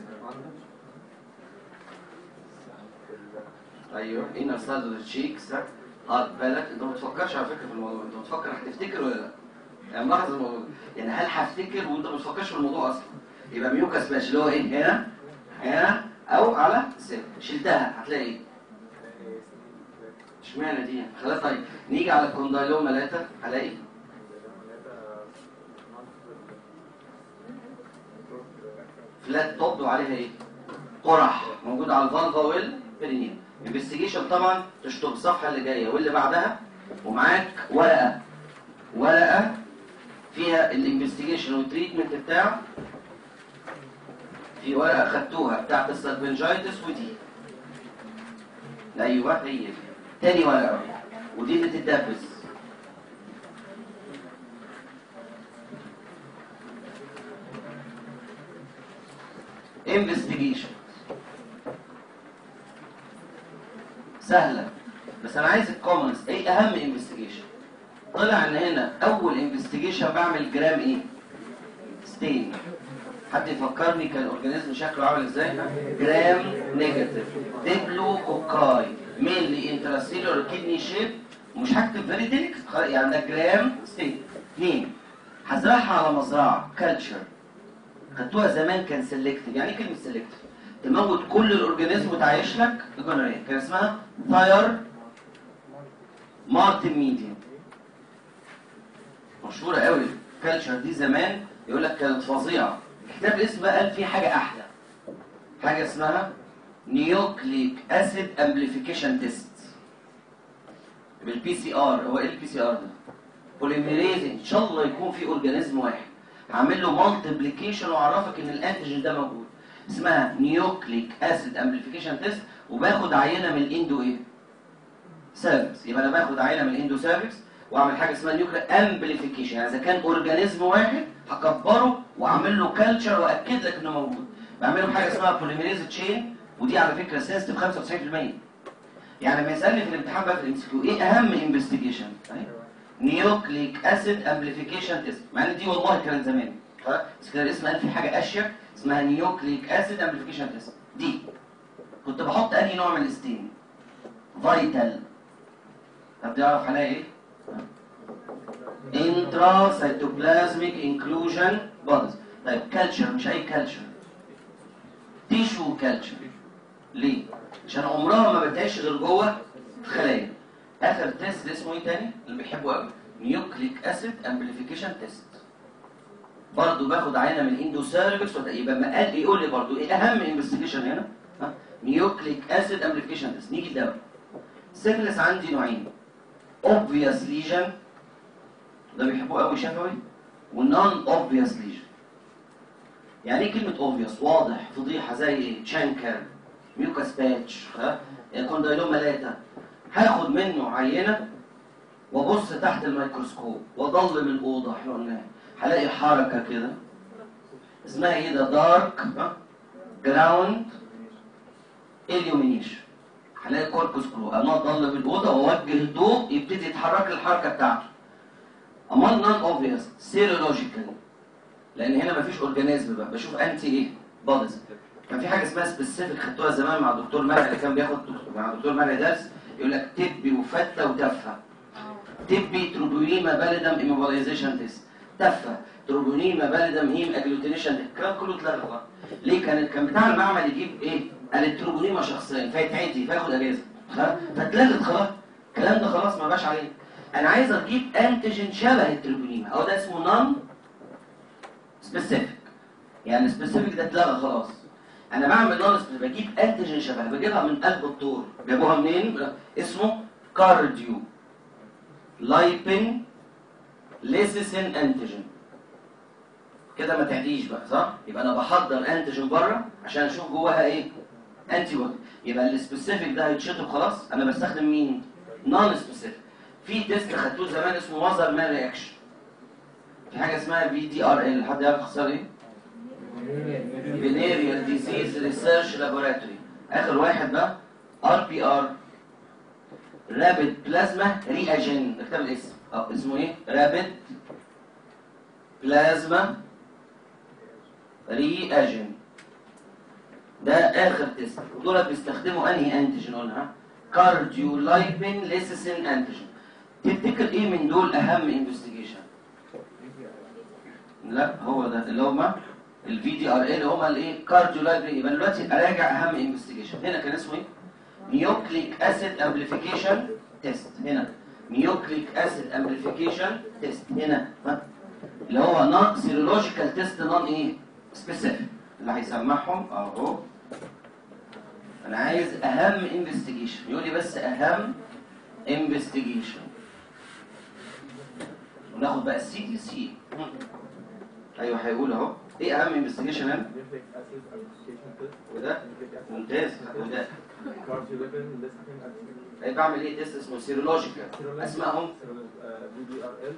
ايوه انر سايد تشيكس هارد بالك انت ما بتفكرش على فكره في الموضوع انت بتفكر هتفتكر ولا لا يعني ملاحظ الموضوع ده. يعني هل هفتكر وانت ما بتفكرش في الموضوع اصلا يبقى ميوكاس باش اللي هو ايه هنا هنا او على السن شلتها هتلاقي ايه اشمعنى دي خلاص طيب نيجي على الكوندايلوما لاتا هلاقي فلات توب وعليها ايه قرح موجود على الفالفا والبرينيوم انفستيجيشن طبعا تشطب الصفحه اللي جايه واللي بعدها ومعاك ورقه ورقه فيها الانفستيجيشن والتريتمنت بتاعه في ورقه خدتوها بتاعت السلفنجايتس ودي ايوه هي دي تاني ورقه ودي اللي تتدبس انفستيجيشن سهله بس انا عايز الكومنز ايه اهم انفستيجيشن طلع ان هنا اول انفستيجيشن بعمل جرام ايه ستين حد يفكرني كان الاورجانيزم شكله عامل ازاي جرام نيجاتيف ديبلو كوكاي مينلي انتراسيلور كيدني شيب ومش هكتب فيري ديليكس يعني ده جرام ستين اثنين هزرعها على مزرعه كلتشر خدتوها زمان كان سيلكتيف يعني ايه كلمه سيلكتيف تموت كل الاورجانيزم وتعيش لك الجونوريا كان اسمها ثاير مارتن ميديوم مشهوره قوي الكالتشر دي زمان يقول لك كانت فظيعه الكتاب الاسم بقى قال فيه حاجه احلى حاجه اسمها نيوكليك اسيد امبليفيكيشن تيست بالبي سي ار هو ايه البي سي ار ده بوليميريز ان شاء الله يكون في اورجانيزم واحد هعمل له مالتيبليكيشن واعرفك ان الانتيجين ده موجود اسمها نيوكليك اسيد امبليفيكيشن تيست وباخد عينه من الاندو ايه سيرفكس يبقى انا باخد عينه من الاندو سيرفكس واعمل حاجه اسمها نيوكليك امبليفيكيشن يعني اذا كان اورجانيزم واحد هكبره واعمل له كلتشر واكد لك انه موجود بعمله حاجه اسمها بوليميريز تشين ودي على فكره سنسيتيف 95% يعني لما يسالني في الامتحان بقى في الام سي كيو ايه اهم انفستيجيشن نيوكليك اسيد امبليفيكيشن تيست مع ان دي والله كانت زمان خلاص بس كده الاسم قال في حاجه اشيك اسمها نيوكليك اسيد امبليفيكيشن تيست دي كنت بحط انهي نوع من الاستين فايتال طب تعرف عليها ايه انترا سيتوبلازميك انكلوجن بودز طيب كلتشر مش اي كلتشر تيشو كلتشر ليه عشان عمرها ما بتعيش غير جوه الخلايا اخر تيست اسمه ايه تاني اللي بيحبه قوي نيوكليك اسيد امبليفيكيشن تيست برضه باخد عينه من الاندو سيرفكس يبقى ما قال يقول لي برضه ايه اهم انفستيجيشن هنا ها نيوكليك اسيد امبليفيكيشن تيست نيجي الدواء سيفلس عندي نوعين obvious lesion ده بيحبوه قوي شفوي ونون obvious lesion يعني ايه كلمه obvious واضح فضيحه زي ايه تشانكر ميوكاس باتش ها كوندايلوما لاتا هاخد منه عينه وابص تحت الميكروسكوب واضلم الاوضه احنا قلناها هلاقي حركه كده اسمها ايه ده دارك جراوند اليومينيشن هلاقي كوربوس كلو انا اضلم الاوضه واوجه الضوء يبتدي يتحرك الحركه بتاعته امال نون اوبفيوس سيرولوجيكال لان هنا مفيش اورجانيزم بقى بشوف انتي ايه بوديز كان في حاجه اسمها سبيسيفيك خدتوها زمان مع الدكتور مرعي اللي كان بياخد مع الدكتور مرعي درس يقول لك تبي وفته وتفه تبي تروبونيما باليدم ايموبيلايزيشن تيست تفه تروبونيما باليدم هيم اجلوتينيشن الكلام كله اتلغى غلط ليه كان كان بتاع المعمل يجيب ايه التروبونيما شخصيا فيتعدي فياخد اجازه ها؟ فاتلغت خلاص الكلام ده خلاص ما بقاش عليه انا عايز اجيب انتيجين شبه التروبونيما او ده اسمه نون سبيسيفيك يعني سبيسيفيك ده اتلغى خلاص انا بعمل نون سبيسيفيك بجيب انتيجين شبه بجيبها من قلب الطور جابوها منين اسمه كارديو لايبين ليسيسين انتيجين كده ما تعديش بقى صح يبقى انا بحضر انتيجين بره عشان اشوف جواها ايه انتي بودي يبقى السبيسيفيك ده هيتشطب خلاص انا بستخدم مين نون سبيسيفيك في تيست خدتوه زمان اسمه ماذر مان رياكشن في حاجه اسمها في دي ار ال حد يعرف اختصار ايه فينيريال ديزيز ريسيرش لابوراتوري اخر واحد بقى ار بي ار رابid بلازما رياجين اكتب الاسم اه اسمه ايه رابid بلازما رياجين ده اخر تيست دول بيستخدموا انهي انتيجين قلنا كارديو لايبين ليسيسين انتيجين تفتكر ايه من دول اهم انفستيجيشن لا هو ده اللي هما الفي دي ار ال اللي هما الايه كارديو لايبين يبقى دلوقتي اراجع اهم انفستيجيشن هنا كان اسمه ايه نيوكليك اسيد امبليفيكيشن تيست هنا نيوكليك اسيد امبليفيكيشن تيست هنا ها اللي هو نون سيرولوجيكال تيست نون ايه سبيسيفيك اللي هيسمعهم اهو انا عايز اهم انفستيجيشن يقول لي بس اهم انفستيجيشن وناخد بقى السي دي سي ايوه هيقول اهو ايه اهم انفستيجيشن هنا nucleic acid amplification test وده nucleic acid ممتاز وده cardiolipin listing acid أي بعمل ايه تيست اسمه سيرولوجيكال اسمائهم بي بي ار ال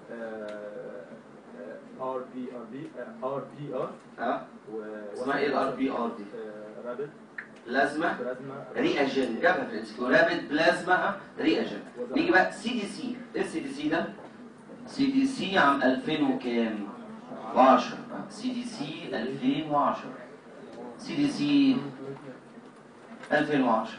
ار بي ار بي ار بي ار ها اسمها ايه الار بي ار دي رابط بلازما بلازما رياجن جابها في الانسكيو رابد بلازما رياجن نيجي بقى سي دي سي ايه السي دي سي ده سي دي سي عام 2000 وكام 10 سي دي سي 2010 سي دي سي 2010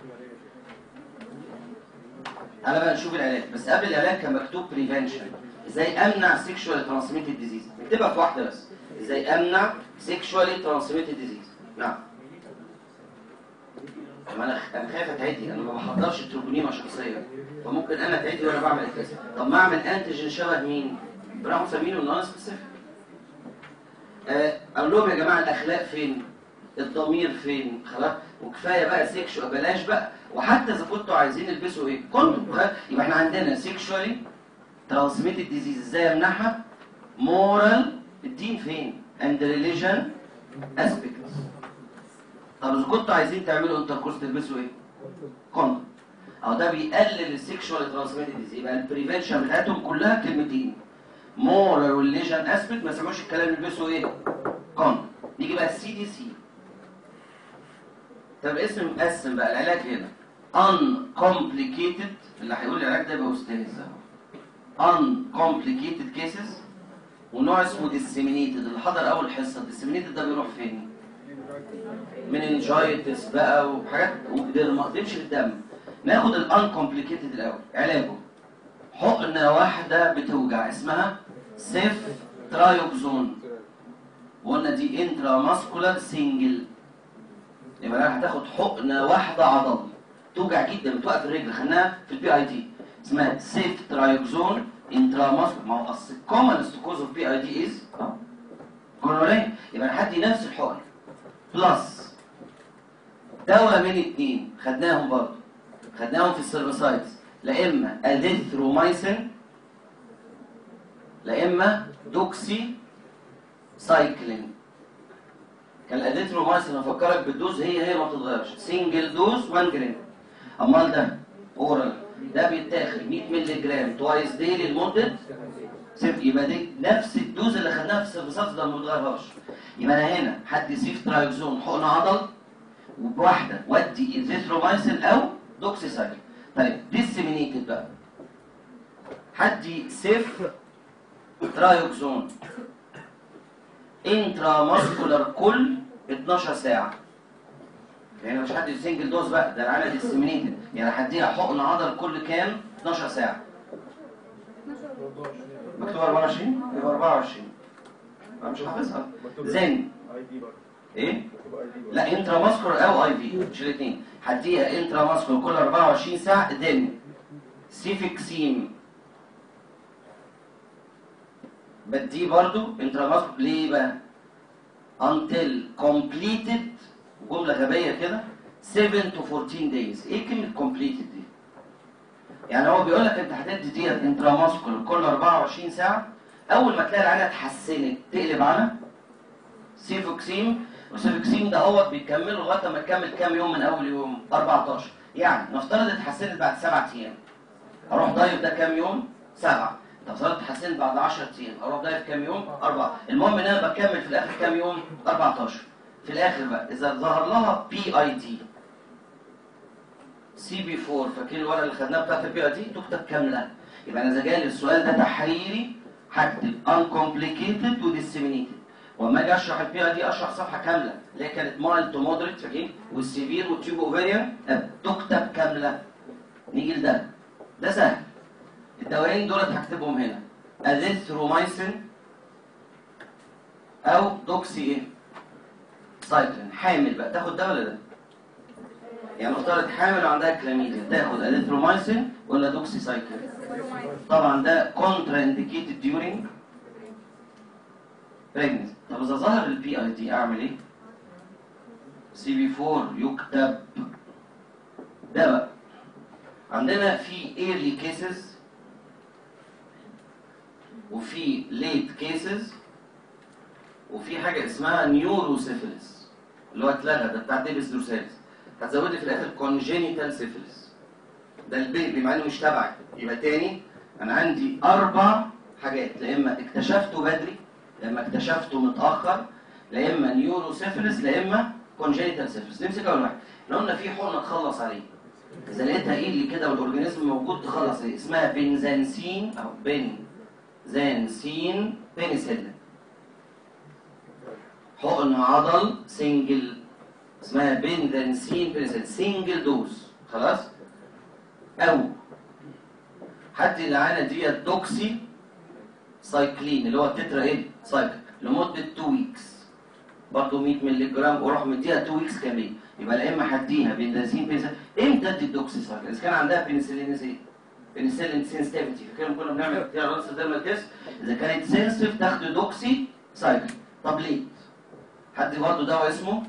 انا بقى نشوف العلاج بس قبل العلاج كان مكتوب بريفنشن ازاي امنع سيكشوال ترانسميتد ديزيز نكتبها في واحده بس ازاي امنع سيكشوالي ترانسميتد ديزيز نعم طب انا انا خايف اتعدي انا ما بحضرش التروبونيما شخصيا فممكن انا اتعدي وانا بعمل التست طب ما اعمل انتيجين شبه مين؟ بنروح مسمينه نون سبيسيفيك اقول لهم يا جماعه الاخلاق فين؟ الضمير فين؟ خلاص وكفايه بقى سيكشوال بلاش بقى وحتى اذا كنتوا عايزين البسوا ايه؟ كنتوا خلاص؟ يبقى احنا عندنا سيكشوالي ترانسميتد ديزيز ازاي امنعها؟ مورال الدين فين؟ اند ريليجن اسبيكتس طب اذا كنتوا عايزين تعملوا انتركورس تلبسوا ايه؟ كوندوم او ده بيقلل السيكشوال ترانسميتد ديزيز يبقى البريفنشن بتاعتهم كلها كلمتين مورال ريليجن اسبيكت ما سمعوش الكلام يلبسوا ايه؟ كوندوم نيجي بقى السي دي سي طب اسم مقسم بقى العلاج هنا uncomplicated اللي هيقول العلاج ده يبقى استاذ uncomplicated cases ونوع اسمه disseminated اللي حضر اول حصه disseminated ده بيروح فين؟ مننجايتس بقى وحاجات وديرما تمشي في الدم ناخد الانكومبليكيتد الاول علاجه حقنه واحده بتوجع اسمها سيف ترايوكسون وقلنا دي انترا ماسكولار سنجل يبقى انا هتاخد حقنه واحده عضل توجع جدا بتوقف الرجل خدناها في البي اي تي اسمها سيف ترايوكسون انترا ماسكولار ما هو اصل كومنست كوز اوف بي اي تي از جونوريا يبقى انا هدي نفس الحقن بلس دواء من اتنين خدناهم برضه خدناهم في السيرفيسايتس لا اما اديثرومايسين لا اما دوكسي سايكلين كان الاديثرومايسين افكرك بالدوز هي هي ما بتتغيرش سنجل دوز 1 جرام امال ده اورال ده بيتاخد 100 مللي جرام توايس ديلي لمده صفر يبقى دي نفس الدوز اللي خدناها في السيرفيسايتس ده ما بتغيرهاش يبقى انا هنا هدي سيف ترايكزون حقن عضل وبواحده ودي ازيثرومايسين او دوكسيسايكل طيب ديسيمينيتد بقى هدي سيف ترايوكسون انترا ماسكولار كل 12 ساعه يعني مش هدي سنجل دوز بقى ده العاده ديسيمينيتد يعني هديها حقن عضل كل كام 12 ساعه مكتوب 24 يبقى 24 انا مش حافظها زين اي دي برضه ايه مكتوب اي دي برضه لا انترا ماسكولار او اي في مش الاثنين هديها انترا ماسكولار كل 24 ساعه دم سيفكسيم بديه برضو انترا ماسكولار ليه بقى until completed جمله غبيه كده 7 to 14 days ايه كلمه completed دي يعني هو بيقول لك انت هتدي ديت انترا ماسكولار كل 24 ساعه اول ما تلاقي العينه اتحسنت تقلب على سيفوكسيم والسيفوكسيم ده هو بيكمله لغايه ما تكمل كام يوم من اول يوم 14 يعني نفترض اتحسنت بعد سبعة ايام اروح ضايف ده كام يوم سبعة نفترض اتحسنت بعد 10 ايام اروح ضايف كام يوم أربعة المهم ان انا بكمل في الاخر كام يوم 14 في الاخر بقى اذا ظهر لها بي اي دي سي بي 4 فاكرين الورقه اللي خدناها بتاعت البي اي دي تكتب كامله يبقى انا اذا جالي السؤال ده تحريري هكتب uncomplicated وديسيمينيتد واما اجي اشرح البي اي دي اشرح صفحه كامله اللي هي كانت مايل تو مودريت فاكرين والسيفير والتيوب اوفيريان تكتب كامله نيجي لده ده سهل الدوايين دولت هكتبهم هنا ازيثرومايسين او دوكسي ايه سايكلين حامل بقى تاخد ده ولا ده يعني نفترض حامل وعندها كلاميديا تاخد ازيثرومايسين ولا دوكسي سايكلين طبعا ده كونترا انديكيتد ديورينج بريجننسي طب اذا ظهر البي اي دي اعمل ايه سي بي 4 يكتب ده بقى عندنا في early cases وفي late cases وفي حاجة اسمها نيوروسيفيلس اللي هو اتلغى ده بتاع ديبس دورساليس هتزودي في الاخر congenital syphilis ده البيبي مع انه مش تبعك يبقى تاني انا عندي اربع حاجات لا اما اكتشفته بدري لا اما اكتشفته متاخر لا اما نيوروسيفيلس لا اما congenital syphilis نمسك اول واحد احنا قلنا في حقنه تخلص عليه اذا لقيتها ايدي كده والاورجانيزم موجود تخلص عليه اسمها بنزنسين او بنزنسين بنسلين حقن عضل سنجل اسمها بنزنسين بنسلين سنجل دوز خلاص او حد العانه ديت دوكسي سايكلين اللي هو التترا ايه سايكل لمده 2 ويكس برضه 100 مللي جرام وراح مديها 2 ويكس كاملين يبقى لا اما هديها بنزين بنزين امتى ادي الدوكسي سايكل اذا كان عندها بنسلين ايه بنسلين سنسيتيفيتي فاكرين كنا بنعمل كتير على راس الدم تيست اذا كانت سنسيتيف تاخد دوكسي سايكل طب ليه حد برضه دواء اسمه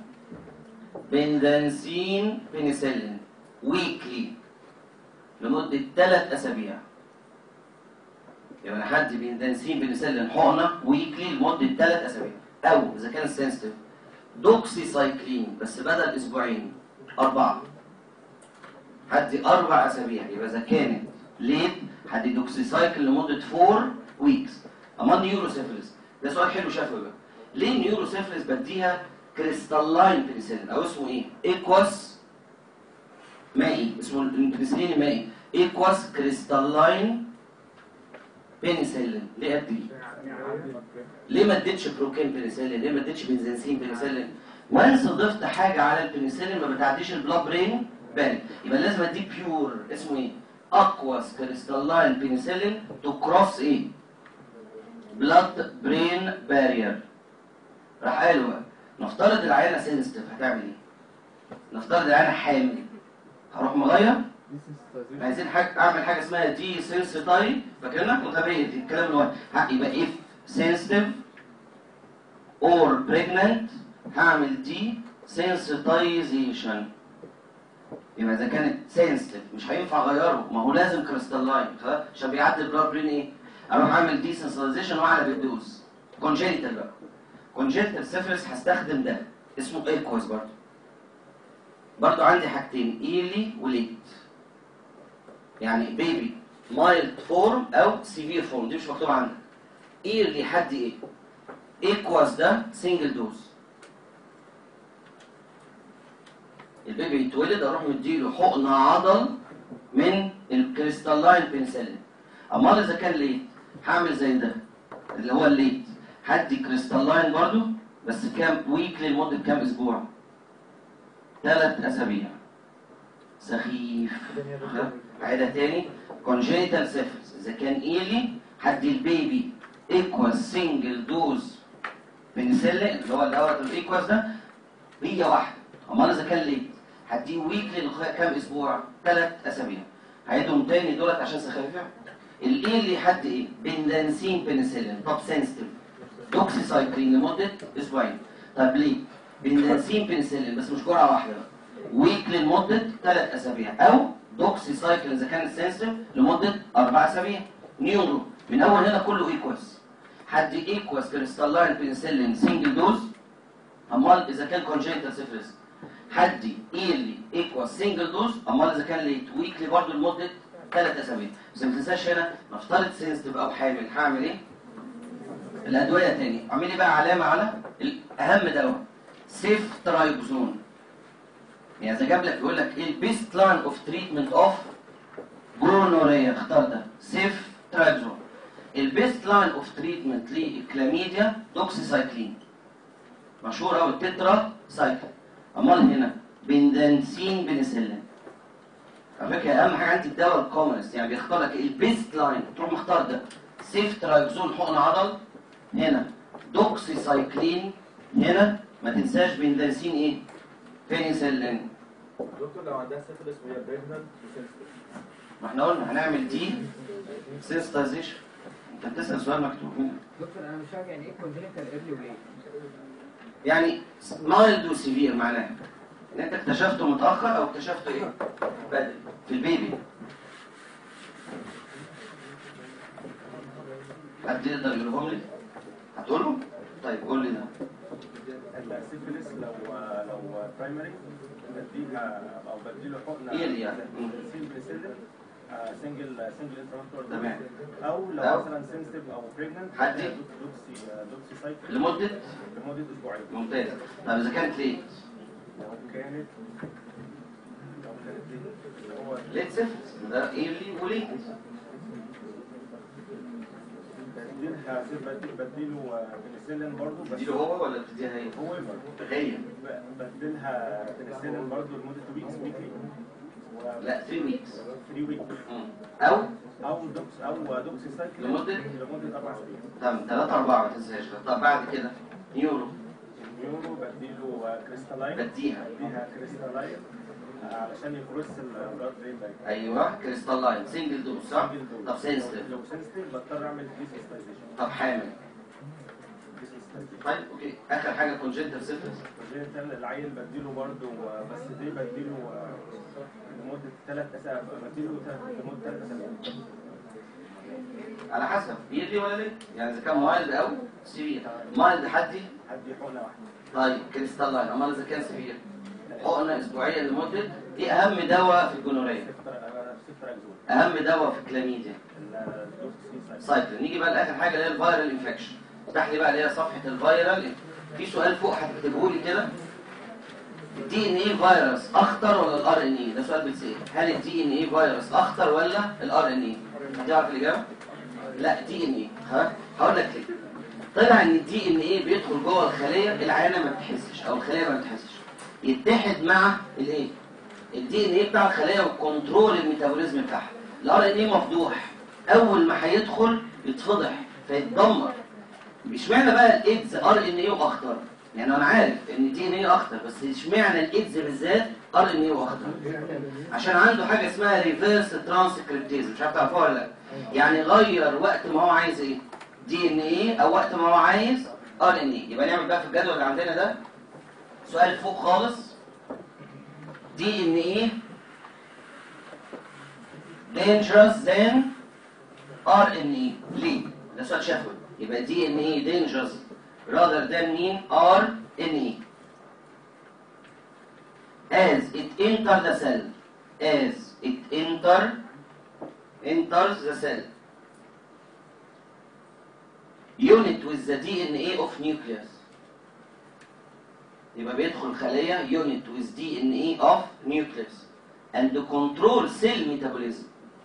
بنزين بنسلين ويكلي لمدة ثلاث أسابيع يبقى أنا هدي بنزين بنسلين حقنة ويكلي لمدة ثلاث أسابيع أو إذا كان سنسيتيف دوكسي سايكلين بس بدل أسبوعين أربعة هدي أربع أسابيع يبقى إذا كانت ليت هدي دوكسي سايكل لمدة 4 ويكس أما نيوروسيفلس ده سؤال حلو شافه بقى ليه نيوروسيفلس بديها كريستالين بنسلين أو اسمه إيه؟ إيكواس مائي اسمه البنسلين المائي ايكواس كريستالين بنسلين ليه قد ايه؟ ليه ما اديتش بروكين بنسلين؟ ليه ما اديتش بنزنسين بنسلين؟ وانس ضفت حاجه على البنسلين ما بتعديش البلاد برين باري يبقى لازم اديك بيور اسمه ايه؟ اكواس كريستالين بنسلين تو كروس ايه؟ بلاد برين بارير راح قالوا بقى نفترض العينه سنستيف هتعمل ايه؟ نفترض العينه حامل هروح مغير عايزين حاجة اعمل حاجه اسمها دي سنسيتاي فاكرنا متابعين دي الكلام اللي هو ها، يبقى if sensitive or pregnant هعمل دي sensitization يبقى اذا كانت sensitive مش هينفع اغيره ما هو لازم كريستالين خلاص عشان بيعدي البلاد برين ايه اروح اعمل دي sensitization واعلى بالدوز congenital بقى congenital syphilis هستخدم ده اسمه ايكوز برضه برضو عندي حاجتين ايلي وليت يعني بيبي مايلد فورم او سيفير فورم دي مش مكتوبه عندك ايرلي حد ايه ايكواز ده سنجل دوز البيبي يتولد اروح مديله حقن عضل من الكريستالين بنسلين امال اذا كان ليت هعمل زي ده اللي هو الليت هدي كريستالين برضو بس كام ويكلي لمده كام اسبوع ثلاث أسابيع سخيف عيدة تاني congenital syphilis إذا كان إيلي هدي البيبي إيكواز سنجل دوز بنسلين اللي هو الأول الإيكواز ده هي واحدة أمال إذا كان ليه هديه ويكلي لغاية كام أسبوع؟ ثلاث أسابيع هعيدهم تاني دولت عشان سخيفة الإيلي حد إيه؟ بنزين بنسلين طب سنسيتيف دوكسي سايكلين لمدة أسبوعين طب ليه؟ بنزين بنسلين بس مش جرعه واحده بقى ويكلي لمده ثلاث اسابيع او دوكسي سايكل اذا كانت سنسيتيف لمده اربع اسابيع نيورو من اول هنا كله ايكواس حد ايكواس كريستالين بنسلين سنجل دوز امال اذا كان كونجنتال سيفلس حد ايرلي ايكواس سنجل دوز امال اذا كان ليت ويكلي برضه لمده ثلاث اسابيع بس ما تنساش هنا نفترض سنسيتيف او حامل هعمل ايه؟ الادويه تاني اعملي بقى علامه على اهم دواء سيف ترايبوزون يعني اذا جاب لك يقول لك ايه البيست لاين اوف تريتمنت اوف جونوريا اختار ده سيف ترايبوزون البيست لاين اوف تريتمنت للكلاميديا دوكسيسايكلين مشهور قوي التترا سايكل امال هنا بندنسين بنسلين على فكره اهم حاجه عندي الدواء الكومنست يعني بيختار لك البيست لاين تروح مختار ده سيف ترايبوزون حقن عضل هنا دوكسيسايكلين هنا ما تنساش بندرسين ايه بنسلين دكتور لو عندها سيفلس وهي بريجننت وسنسيتيف ما احنا قلنا هنعمل دي سيستايزيشن انت انت تسال سؤال مكتوب هنا دكتور انا مش فاهم يعني ايه كونجنتال ايرلي وليه؟ يعني مايلد وسيفير معناه ان انت اكتشفته متاخر او اكتشفته ايه بدري في البيبي حد يقدر يقولهم لي هتقولهم طيب قول لي ده السيفيلس لو لو برايمري بديها او بديله حقنه إيه اللي يعني؟ مم. سيمبل سنجل سنجل انترامتور تمام. او لو أو. مثلا سنسيتيف او بريجننت حدي. دوكسي دوكسي سايكل لمده لمده اسبوعين ممتاز طب اذا كانت ليه لو كانت لو كانت دي اللي هو ليه صفر ده ايرلي وليه بديلها بدي- بديله بنسلين برضه بس تديله هو ولا بتديها هي هو هي بديلها بنسلين برضه لمده 2 ويكس ويكلي لا 3 ويكس 3 ويك او او دوكس او دوكسي سايكل لمدة؟ لمده اربع سنين طب 3 4 ما تنساش طب بعد كده نيورو يورو بديله كريستالاين بديها بديها كريستالاين علشان يكروس البلاد برين باك ايوه كريستال لاين سنجل دوز صح طب سنسيتيف لو سنسيتيف بضطر اعمل ديسنسيتايزيشن طب حامل ديسنسيتايزيشن طيب اوكي اخر حاجه كونجنتال سيفلس جينيتال العيل بديله برضه بس دي بديله لمده ثلاث اسابيع بديله لمده ثلاث اسابيع على حسب بيدي ولا ليه يعني اذا كان مايلد او سيفير مايلد حدي هدي حقنه واحده طيب كريستال لاين امال اذا كان سيفير حقنه اسبوعيه لمده دي اهم دواء في الجونوريه سيفتراكزون اهم دواء في الكلاميديا الدوكسي سايكل نيجي بقى لاخر حاجه اللي هي الفيرال انفكشن افتح لي بقى اللي هي صفحه الفيرال في سؤال فوق هتكتبه لي كده الدي ان ايه فيروس اخطر ولا الار ان ايه ده سؤال بيتسال هل الدي ان ايه فيروس اخطر ولا الار ان ايه هتعرف الاجابه لا دي ان ايه ها هقول لك ليه طلع ان الدي ان ايه بيدخل جوه الخليه العينه ما بتحسش او الخليه ما بتحسش يتحد مع الايه الدي ان ايه بتاع الخليه وكنترول الميتابوليزم بتاعها الار ان ايه مفضوح اول ما هيدخل يتفضح فيتدمر اشمعنى بقى الايدز ار ان ايه واخطر يعني انا عارف ان دي ان ايه اخطر بس اشمعنى الايدز بالذات ار ان ايه واخطر عشان عنده حاجه اسمها ريفيرس ترانسكريبتيز مش عارف تعرفوها ولا لا يعني غير وقت ما هو عايز ايه دي ان ايه او وقت ما هو عايز ار ان ايه يبقى نعمل بقى في الجدول اللي عندنا ده سؤال فوق خالص دي ان ايه dangerous than RNA ليه؟ ده سؤال شفوي يبقى دي ان ايه dangerous rather than مين RNA as it enter the cell as it enter enters the cell unit with the DNA of nucleus يبقى بيدخل خلية unit with DNA of nucleus and control cell metabolism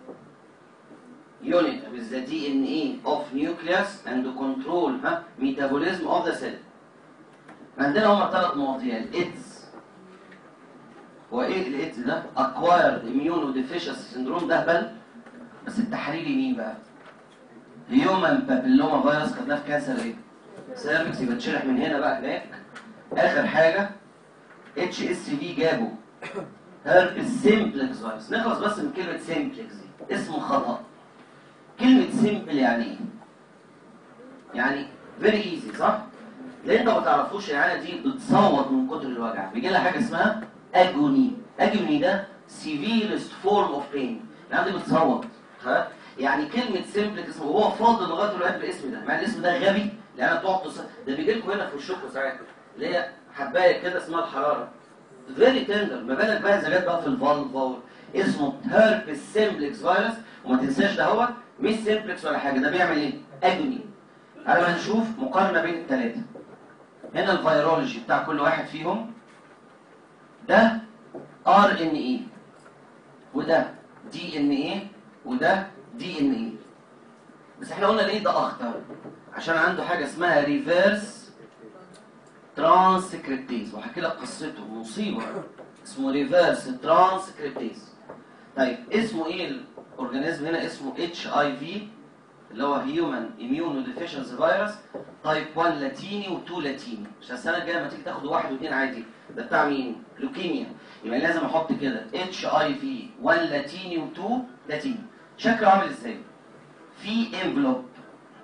unit with the DNA of nucleus and control ها metabolism of the cell عندنا هما ثلاث مواضيع الايدز هو ايه الايدز ده acquired immunodeficiency syndrome ده هبل بس التحريري مين بقى هيومن بابيلوما فيروس خدناه في كانسر ايه سيرفكس يبقى تشرح من هنا بقى هناك اخر حاجه اتش اس في جابوا هربس سيمبلكس فيروس نخلص بس من كلمه سيمبلكس دي اسم خطا كلمه سيمبل يعني ايه يعني فيري ايزي صح لان انت ما تعرفوش العيله دي بتصوت من كتر الوجع بيجي لها حاجه اسمها اجوني اجوني ده سيفيرست فورم اوف بين يعني دي بتصوت ها يعني كلمه سيمبلكس وهو فاضل لغايه دلوقتي بالاسم ده مع الاسم ده غبي لان تقعد تص... ده بيجي لكم هنا في وشكم ساعات اللي هي حبايه كده اسمها الحراره فيري تندر ما بالك بقى اذا جت بقى في الفالف اسمه هيربس سيمبلكس فيروس وما تنساش ده هو مش سيمبلكس ولا حاجه ده بيعمل ايه؟ اجوني على ما نشوف مقارنه بين الثلاثه هنا الفيرولوجي بتاع كل واحد فيهم ده ار ان اي وده دي ان اي وده دي ان اي بس احنا قلنا ليه ده اخطر عشان عنده حاجه اسمها ريفيرس ترانسكريبتيز وهحكي لك قصته مصيبه اسمه ريفيرس ترانسكريبتيز طيب اسمه ايه الاورجانيزم هنا اسمه اتش اي في اللي هو هيومن اميونو ديفيشنسي فيروس تايب 1 لاتيني و2 لاتيني مش السنه الجايه لما تيجي تاخد واحد واثنين عادي ده بتاع مين؟ لوكيميا يبقى لازم احط كده اتش اي في 1 لاتيني و2 لاتيني شكله عامل ازاي؟ في انفلوب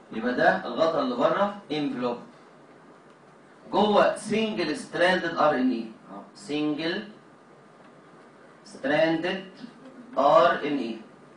يبقى ده الغطا اللي بره انفلوب جوه سنجل ستراندد ار ان اي سنجل ستراندد ار ان اي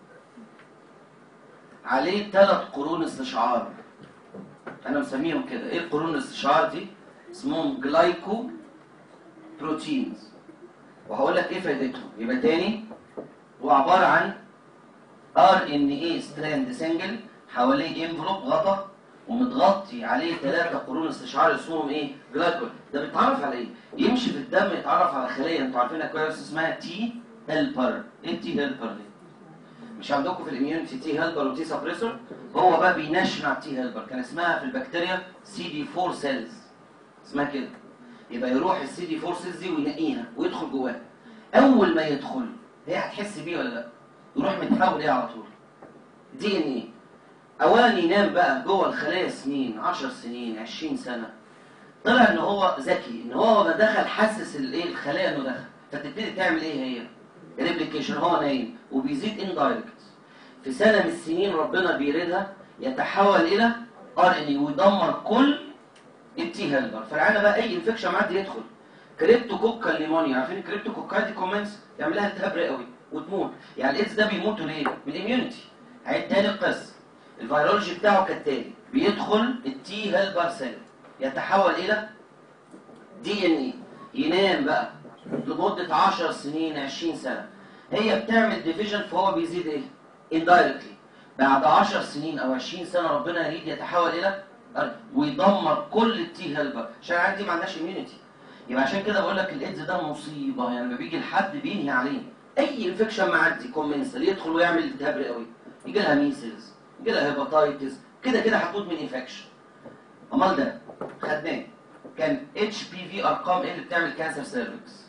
عليه ثلاث قرون استشعار انا مسميهم كده ايه القرون الاستشعار دي اسمهم جلايكو بروتينز وهقول لك ايه فايدتهم يبقى تاني هو عباره عن ار ان اي ستراند سنجل حواليه انفلوب غطا ومتغطي عليه ثلاثة قرون استشعار اسمهم ايه؟ جلايكول ده بيتعرف على ايه؟ يمشي في الدم يتعرف على خلية انتوا عارفينها كويس اسمها تي هيلبر ايه التي هيلبر دي؟ مش عندكم في الاميونيتي تي هيلبر وتي سبريسور هو بقى بينشن على التي هيلبر كان اسمها في البكتيريا سي دي 4 سيلز اسمها كده يبقى يروح السي دي 4 سيلز دي وينقيها ويدخل جواها اول ما يدخل هي هتحس بيه ولا لا؟ يروح متحول ايه على طول؟ دي ان ايه اولا ينام بقى جوه الخلايا سنين 10 سنين 20 سنه طلع ان هو ذكي ان هو ما دخل حسس الايه الخلايا انه دخل فتبتدي تعمل ايه هي ريبليكيشن هو نايم وبيزيد اندايركت في سنه من السنين ربنا بيريدها يتحول الى ار ان ويدمر كل التي هيلبر فالعيان بقى اي انفكشن معدي يدخل كريبتوكوكال نيمونيا عارفين الكريبتوكوكال دي كومنتس يعمل لها التهاب رئوي وتموت يعني الايدز ده بيموتوا ليه؟ من الاميونيتي عيد تاني القصه الفيرولوجي بتاعه كالتالي بيدخل التي هيلبر سيل يتحول الى دي ان اي ينام بقى لمده 10 سنين 20 سنه هي بتعمل ديفيجن فهو بيزيد ايه؟ اندايركتلي بعد 10 سنين او 20 سنه ربنا يريد يتحول الى ويدمر كل التي هيلبر عشان عندي ما عندناش اميونيتي يبقى عشان كده بقول لك الايدز ده مصيبه يعني لما بيجي لحد بينهي عليه اي انفكشن معدي كومنسال يدخل ويعمل التهاب رئوي يجي لها ميسلز يجي لها هيباتايتس كده كده هتموت من انفكشن امال ده خدناه كان اتش بي في ارقام ايه اللي بتعمل كانسر سيرفكس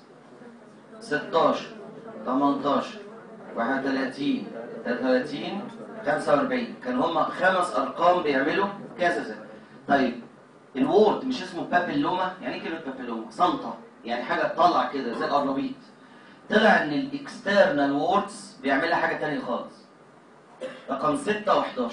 16 18 31 33 45 كان هم خمس ارقام بيعملوا كانسر سيرفكس طيب الوورد مش اسمه بابيلوما يعني ايه كلمه بابيلوما صمته يعني حاجه تطلع كده زي القرنبيط طلع ان الاكسترنال ووردز بيعملها حاجه تانية خالص رقم 6 و11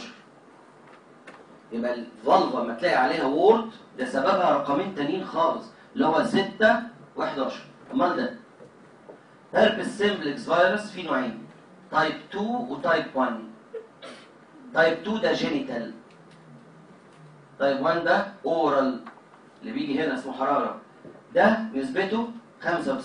يبقى الفالفا لما تلاقي عليها وورد ده سببها رقمين تانيين خالص اللي هو 6 و11 امال ده هربس سيمبلكس فيروس في نوعين تايب 2 وتايب 1 تايب 2 ده جينيتال تايب 1 ده اورال اللي بيجي هنا اسمه حراره ده نسبته 95%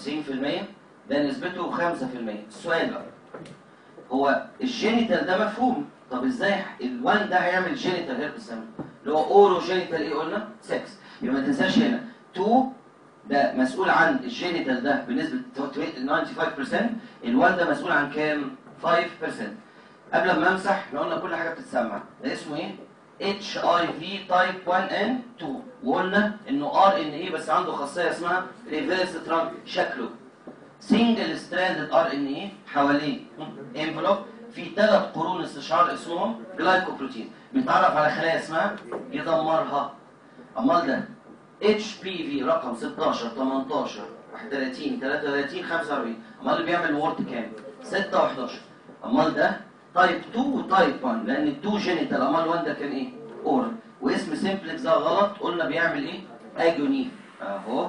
ده نسبته 5% السؤال بقى هو الجينيتال ده مفهوم طب ازاي ال1 ده هيعمل جينيتال هيربس اللي هو اورو جينيتال ايه قلنا 6 يبقى ما تنساش هنا 2 ده مسؤول عن الجينيتال ده بنسبه 95% ال1 ده مسؤول عن كام 5% قبل ما امسح احنا قلنا كل حاجه بتتسمع ده اسمه ايه اتش اي في تايب 1 ان 2 وقلنا انه ار ان ايه بس عنده خاصيه اسمها ريفيرس ترانك شكله سنجل ستراندد ار ان ايه حواليه انفلوب في ثلاث قرون استشعار اسمهم جلايكوبروتين بيتعرف على خلايا اسمها يدمرها امال ده اتش بي في رقم 16 18 31 33 45 امال اللي بيعمل وورد كام 6 و11 امال ده تايب 2 وتايب 1 لان ال 2 جينيتال امال 1 ده كان ايه اورال واسم سيمبلكس ده غلط قلنا بيعمل ايه اجوني اهو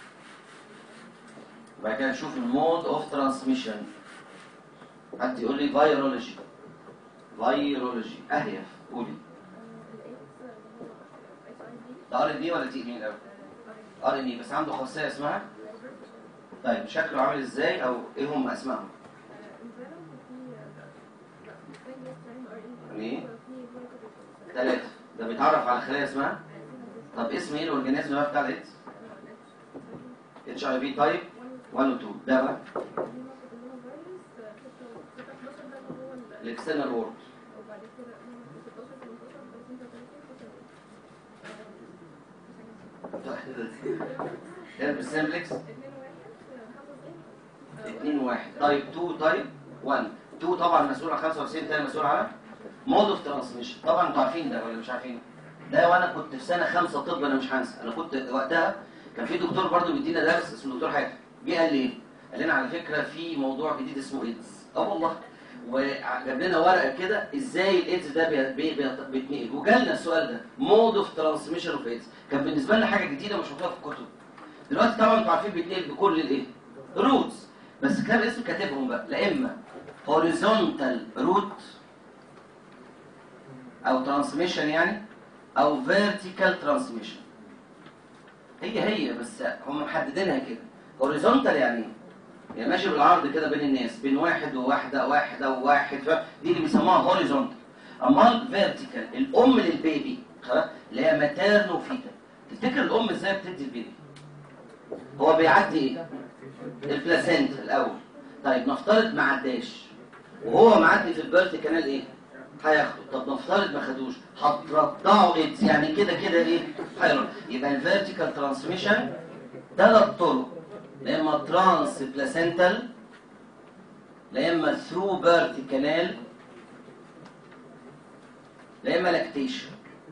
بعد كده نشوف المود اوف ترانسميشن حد يقول لي فيرولوجي فيرولوجي اهيف قولي ده ار ان اي ولا تي ان اي الاول ار ان اي بس عنده خاصيه اسمها طيب شكله عامل ازاي او ايه هم اسمائهم ايه ثلاثه ده بيتعرف على خلايا اسمها طب اسم ايه الاورجانيزم بقى بتاع الايدز اتش اي في تايب 1 و 2 ده بقى الاكسترنال وورد هيرب سيمبلكس 2 1 تايب 2 تايب 1 2 طبعا مسؤول عن 95 تاني مسؤول على مود اوف ترانسميشن طبعا انتوا عارفين ده ولا مش عارفين ده وانا كنت في سنه خمسه طب انا مش هنسى انا كنت وقتها كان في دكتور برضو بيدينا درس اسمه دكتور حاتم جه قال لي ايه؟ قال لنا على فكره في موضوع جديد اسمه ايدز اه والله وجاب لنا ورقه كده ازاي الايدز ده بي- بي- بي- بيتنقل وجالنا السؤال ده مود اوف ترانسميشن اوف ايدز كان بالنسبه لنا حاجه جديده مش مكتوبه في الكتب دلوقتي طبعا انتوا عارفين بيتنقل بكل الايه روتس بس كتاب الاسم كاتبهم بقى لا اما هوريزونتال روت او ترانسميشن يعني او فيرتيكال ترانسميشن هي هي بس هم محددينها كده هوريزونتال يعني ايه يعني ماشي بالعرض كده بين الناس بين واحد وواحده واحده وواحد ف... دي اللي بيسموها هوريزونتال امال فيرتيكال الام للبيبي خلاص اللي هي ماتيرنو فيتا تفتكر الام ازاي بتدي البيبي هو بيعدي ايه البلاسينتا الاول طيب نفترض ما عداش وهو معدي في البيرت كانال ايه هياخده طب نفترض ما خدوش هترضعه ايه يعني كده كده ايه هيروح يبقى الفيرتيكال ترانسميشن ثلاث طرق لا اما ترانس بلاسنتال لا اما ثرو بيرت كانال لا اما لاكتيشن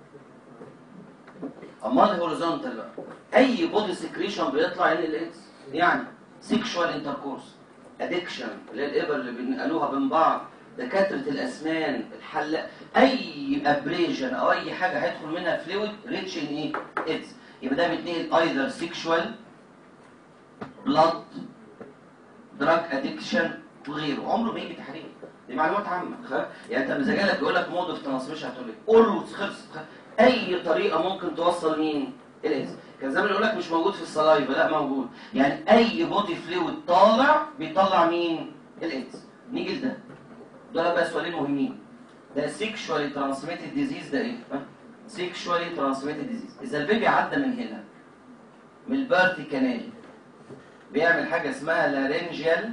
امال هوريزونتال بقى اي بودي سكريشن بيطلع ان الاكس يعني سيكشوال انتركورس ادكشن اللي هي الابر اللي بينقلوها بين بعض دكاتره الاسنان الحلاق اي ابريجن او اي حاجه هيدخل منها فلويد ريتش ان ايه ايدز يبقى ده بيتنقل ايذر سيكشوال بلاد دراج ادكشن وغيره عمره ما يجي تحريم دي معلومات عامه خلاص يعني انت لما جالك بيقول لك مود اوف ترانسميشن هتقول لك اولوز خلص اي طريقه ممكن توصل مين الايدز كان زمان يقول لك مش موجود في السلايفا لا موجود يعني اي بودي فلويد طالع بيطلع مين الايدز نيجي لده دول بقى سؤالين مهمين ده سيكشوالي ترانسميتد ديزيز ده ايه سيكشوالي ترانسميتد ديزيز اذا البيبي عدى من هنا من البارتي كانال بيعمل حاجه اسمها لارنجيال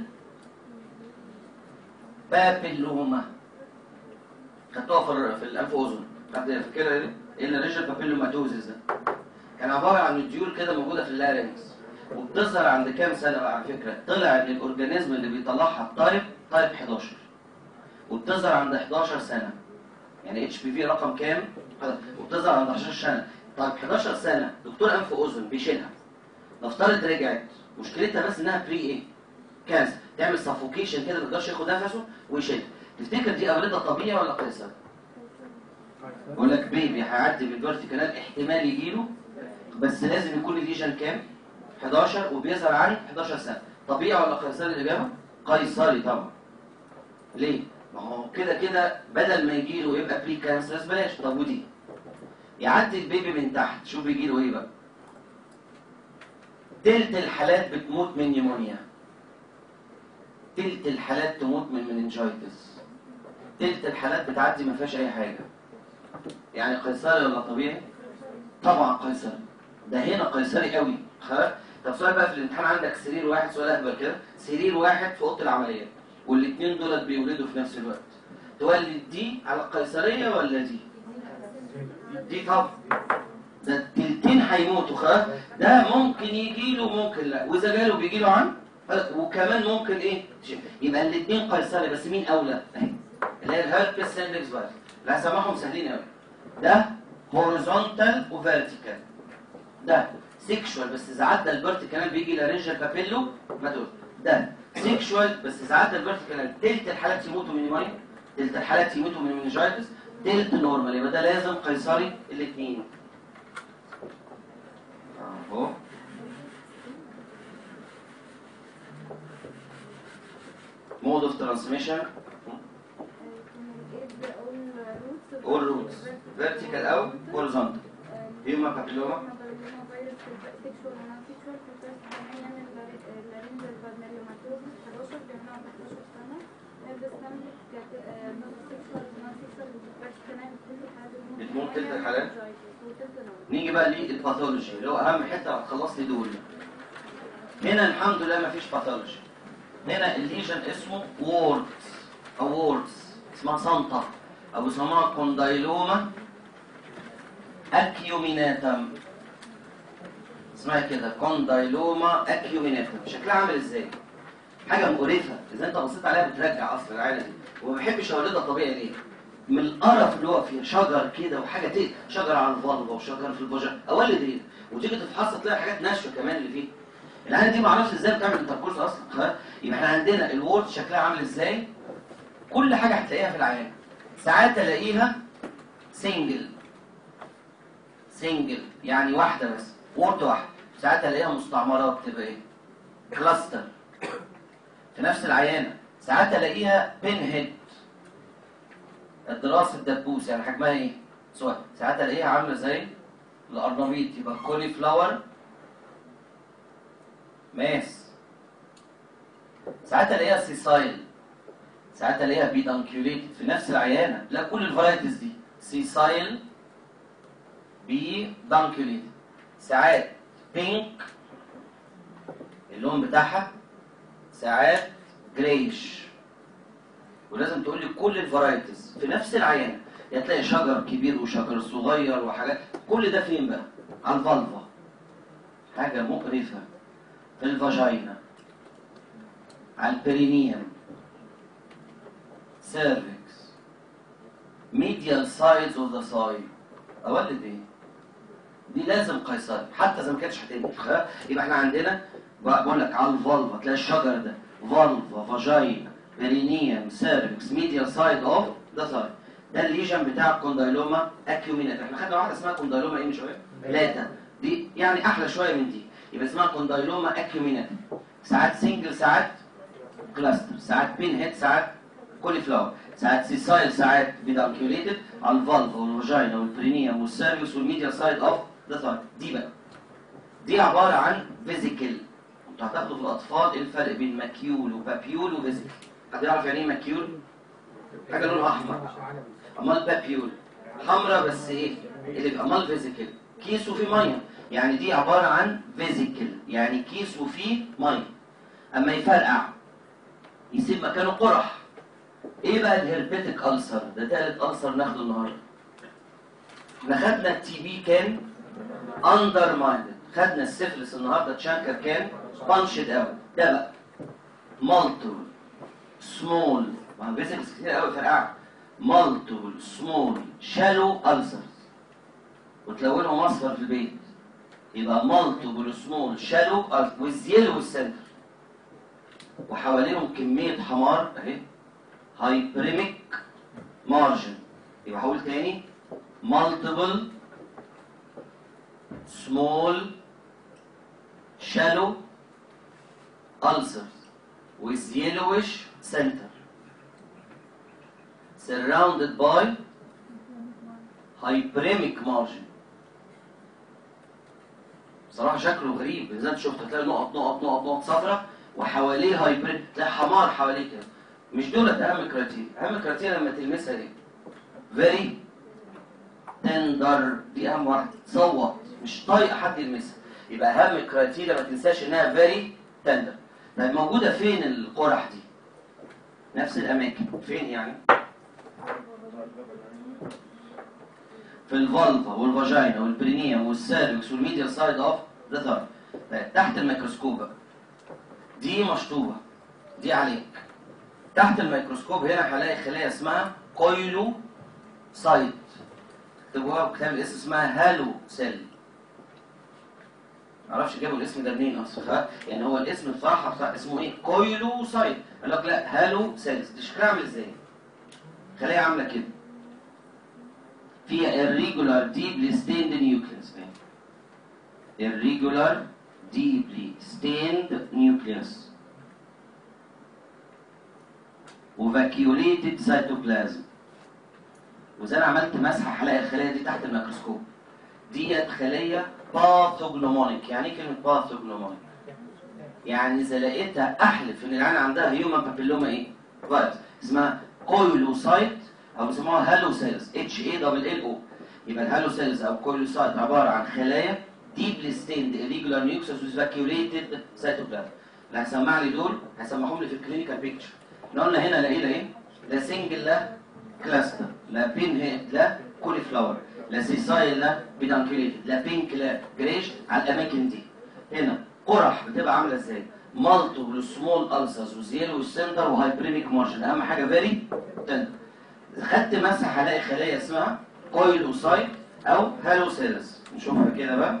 بابيلوما خدتوها في ال- في الانف واذن حد فاكرها ايه ايه اللارنجيال بابيلوماتوزيس ده كان عباره عن نديول كده موجوده في اللارنكس وبتظهر عند كام سنه بقى على فكره طلع ان الاورجانيزم اللي بيطلعها التايب تايب 11 وبتظهر عند 11 سنه يعني اتش بي في رقم كام وبتظهر عند 11 سنه طيب 11 سنه دكتور انف واذن بيشيلها نفترض رجعت مشكلتها بس انها بري ايه كانسر تعمل سفوكيشن كده ما يقدرش ياخد نفسه ويشيلها تفتكر دي ولادة طبيعي ولا قيصر بقول لك بيبي هيعدي من البيرث كانال احتمال يجيله بس لازم يكون الليجن كام 11 وبيظهر عن 11 سنه طبيعي ولا قيصري الاجابه قيصري طبعا ليه ما هو كده كده بدل ما يجيله يبقى بري كانسرس بلاش طب ودي يعدي البيبي من تحت شوف بيجيله ايه بقى تلت الحالات بتموت من نيمونيا تلت الحالات تموت من مننجايتس تلت الحالات بتعدي ما فيهاش اي حاجه يعني قيصري ولا طبيعي طبعا قيصري ده هنا قيصري قوي خلاص طب سؤال بقى في الامتحان عندك سرير واحد سؤال اهبل كده سرير واحد في اوضه العمليات والاثنين دولت بيولدوا في نفس الوقت تولد دي على القيصريه ولا دي دي طب ده التلتين هيموتوا خلاص ده ممكن يجي له ممكن لا واذا جاله بيجي له عن خلاص، وكمان ممكن ايه يبقى الاثنين قيصري بس مين اولى اهي اللي هي الهيربس سيندكس فيروس لا سامعهم سهلين قوي ده هوريزونتال وفيرتيكال ده سيكشوال بس اذا عدى البرت كانال بيجي لارنجال بابيلو ماتوز ده سيكشوال بس اذا عدى البرت كانال تلت الحالات يموتوا من نيمونيا تلت الحالات يموتوا من منجايتس تلت نورمال يبقى ده لازم قيصري الاثنين اهو مود اوف ترانسميشن اول روتس فيرتيكال او هوريزونتال هيومن بابيلوما بتموت تلت الحالات؟ نيجي بقى للباثولوجي اللي هو اهم حته هتخلص لي دول هنا الحمد لله مفيش باثولوجي هنا الليجن اسمه ووردز او ووردز اسمها سانتا او بيسموها كوندايلوما اكيوميناتم اسمها كده كوندايلوما اكيوميناتم شكلها عامل ازاي حاجه مقرفه اذا انت بصيت عليها بترجع اصلا العيله دي وما بحبش اولدها طبيعي ليه من القرف اللي هو فيه شجر كده وحاجه تقل شجر على الفالفا وشجر في البشر اولد ايه وتيجي تفحص تلاقي حاجات ناشفه كمان اللي فيه العيله دي ما اعرفش ازاي بتعمل انتركورس اصلا خلاص يبقى احنا عندنا الوورد شكلها عامل ازاي كل حاجه هتلاقيها في العيان ساعات الاقيها سنجل سنجل يعني واحده بس وورد واحده ساعات الاقيها مستعمرات تبقى ايه كلاستر في نفس العيانه ساعات الاقيها بين هيد الدراسه الدبوس يعني حجمها ايه سواء ساعات الاقيها عامله زي القرنبيط يبقى كولي فلاور ماس ساعات الاقيها سيسايل ساعات الاقيها بيدانكيوليتد في نفس العيانه لا كل الفرايتيز دي سيسايل بيدانكيوليتد ساعات بينك اللون بتاعها ساعات جريش ولازم تقول لي كل الفرايتيز في نفس العيانه يا تلاقي شجر كبير وشجر صغير وحاجات كل ده فين بقى على الفالفا حاجه مقرفه في الفاجينا على البرينيوم سيرفكس ميديال سايدز اوف ذا سايد اولد ايه دي لازم قيصري حتى اذا ما كانتش هتنجح يبقى احنا عندنا بقول لك على الفالفا تلاقي الشجر ده فالفا فاجينا برينيوم سيرفكس ميديال سايد اوف ذا سايد ده الليجن بتاع الكوندايلوما اكيومينات احنا خدنا واحده اسمها كوندايلوما ايه من شويه لاتا دي يعني احلى شويه من دي يبقى اسمها كوندايلوما اكيومينات ساعات سنجل ساعات كلاستر ساعات بين هيد ساعات كولي فلاور ساعات سيسايل ساعات بيدانكيوليتد على الفالفا والفاجينا والبرينيوم والسيرفكس والميديال سايد اوف ذا سايد دي بقى دي عباره عن فيزيكال انتوا هتاخدوا في الاطفال ايه الفرق بين ماكيول وبابيول وفيزيكال حد يعرف يعني ايه ماكيول حاجه لونها احمر امال بابيول حمراء بس ايه اللي بيبقى امال فيزيكال كيس وفيه ميه يعني دي عباره عن فيزيكال يعني كيس وفيه ميه اما يفرقع يسيب مكانه قرح ايه بقى الهربتك ألسر ده تالت ألسر ناخده النهارده احنا خدنا التي بي كان اندر مايندد خدنا السفلس النهارده تشانكر كان بانشد اوت ده بقى مالتيبل سمول ما هو بيسكس كتير قوي فرقعه مالتيبل سمول شالو ألسرز وتلونهم اصفر في البيت يبقى مالتيبل سمول شالو والزيل والسنتر وحواليهم كمية حمار اهي هايبريميك مارجن يبقى هقول تاني مالتيبل سمول شالو ulcers with yellowish center surrounded by hyperemic margin بصراحة شكله غريب إذا أنت شفت هتلاقي نقط نقط نقط نقط صفرة وحواليه هايبريد تلاقي حمار حواليه كده مش دولت أهم كراتيريا أهم كراتيريا لما تلمسها دي very tender دي أهم واحدة تصوت مش طايقة حد يلمسها يبقى أهم كراتيريا ما تنساش إنها very tender طيب موجودة فين القرح دي؟ نفس الأماكن فين يعني؟ في الفالفا والفاجينا والبرينيوم والسيرفكس والميديال سايد اوف ذا ثاي طيب تحت الميكروسكوب بقى دي مشطوبة دي عليك تحت الميكروسكوب هنا هلاقي خلية اسمها كويلو سايت اكتبوها بكتاب الاسم اسمها هالو سيل معرفش جابوا الاسم ده منين اصلا ف- يعني هو الاسم بصراحه بصراحة اسمه ايه كويلو سايت قال لك لا هالو سيلز دي شكلها عامل ازاي خليه عامله كده فيها irregular deeply stained nucleus فاهم irregular deeply stained nucleus وفاكيوليتد سيتوبلازم واذا انا عملت مسحه هلاقي الخلايا دي تحت الميكروسكوب ديت خليه باثوجنومونيك يعني ايه كلمه باثوجنومونيك يعني اذا لقيتها احلف ان العين عندها هيومن بابيلوما ايه فايروس اسمها كويلوسايت او بيسموها هالوسيلز اتش اي دبل ال او يبقى الهالوسيلز او كويلوسايت عباره عن خلايا ديبلي ستيند irregular nucleus with vacuolated cytoplasm اللي هسمع لي دول هسمعهم لي في الكلينيكال بيكتشر احنا قلنا هنا لقينا ايه لا سنجل لا كلاستر لا بين هيد لا كولي فلاور لا سيسايل لا بيدانكيوليتد لا بينك لا جريش على الاماكن دي هنا قرح بتبقى عامله ازاي مالتيبل سمول السرز وزيرو والسنتر وهايبريميك مارجن اهم حاجه فيري تندر خدت مسح هلاقي خليه اسمها كويلوسايت او هالوسيلز نشوفها كده بقى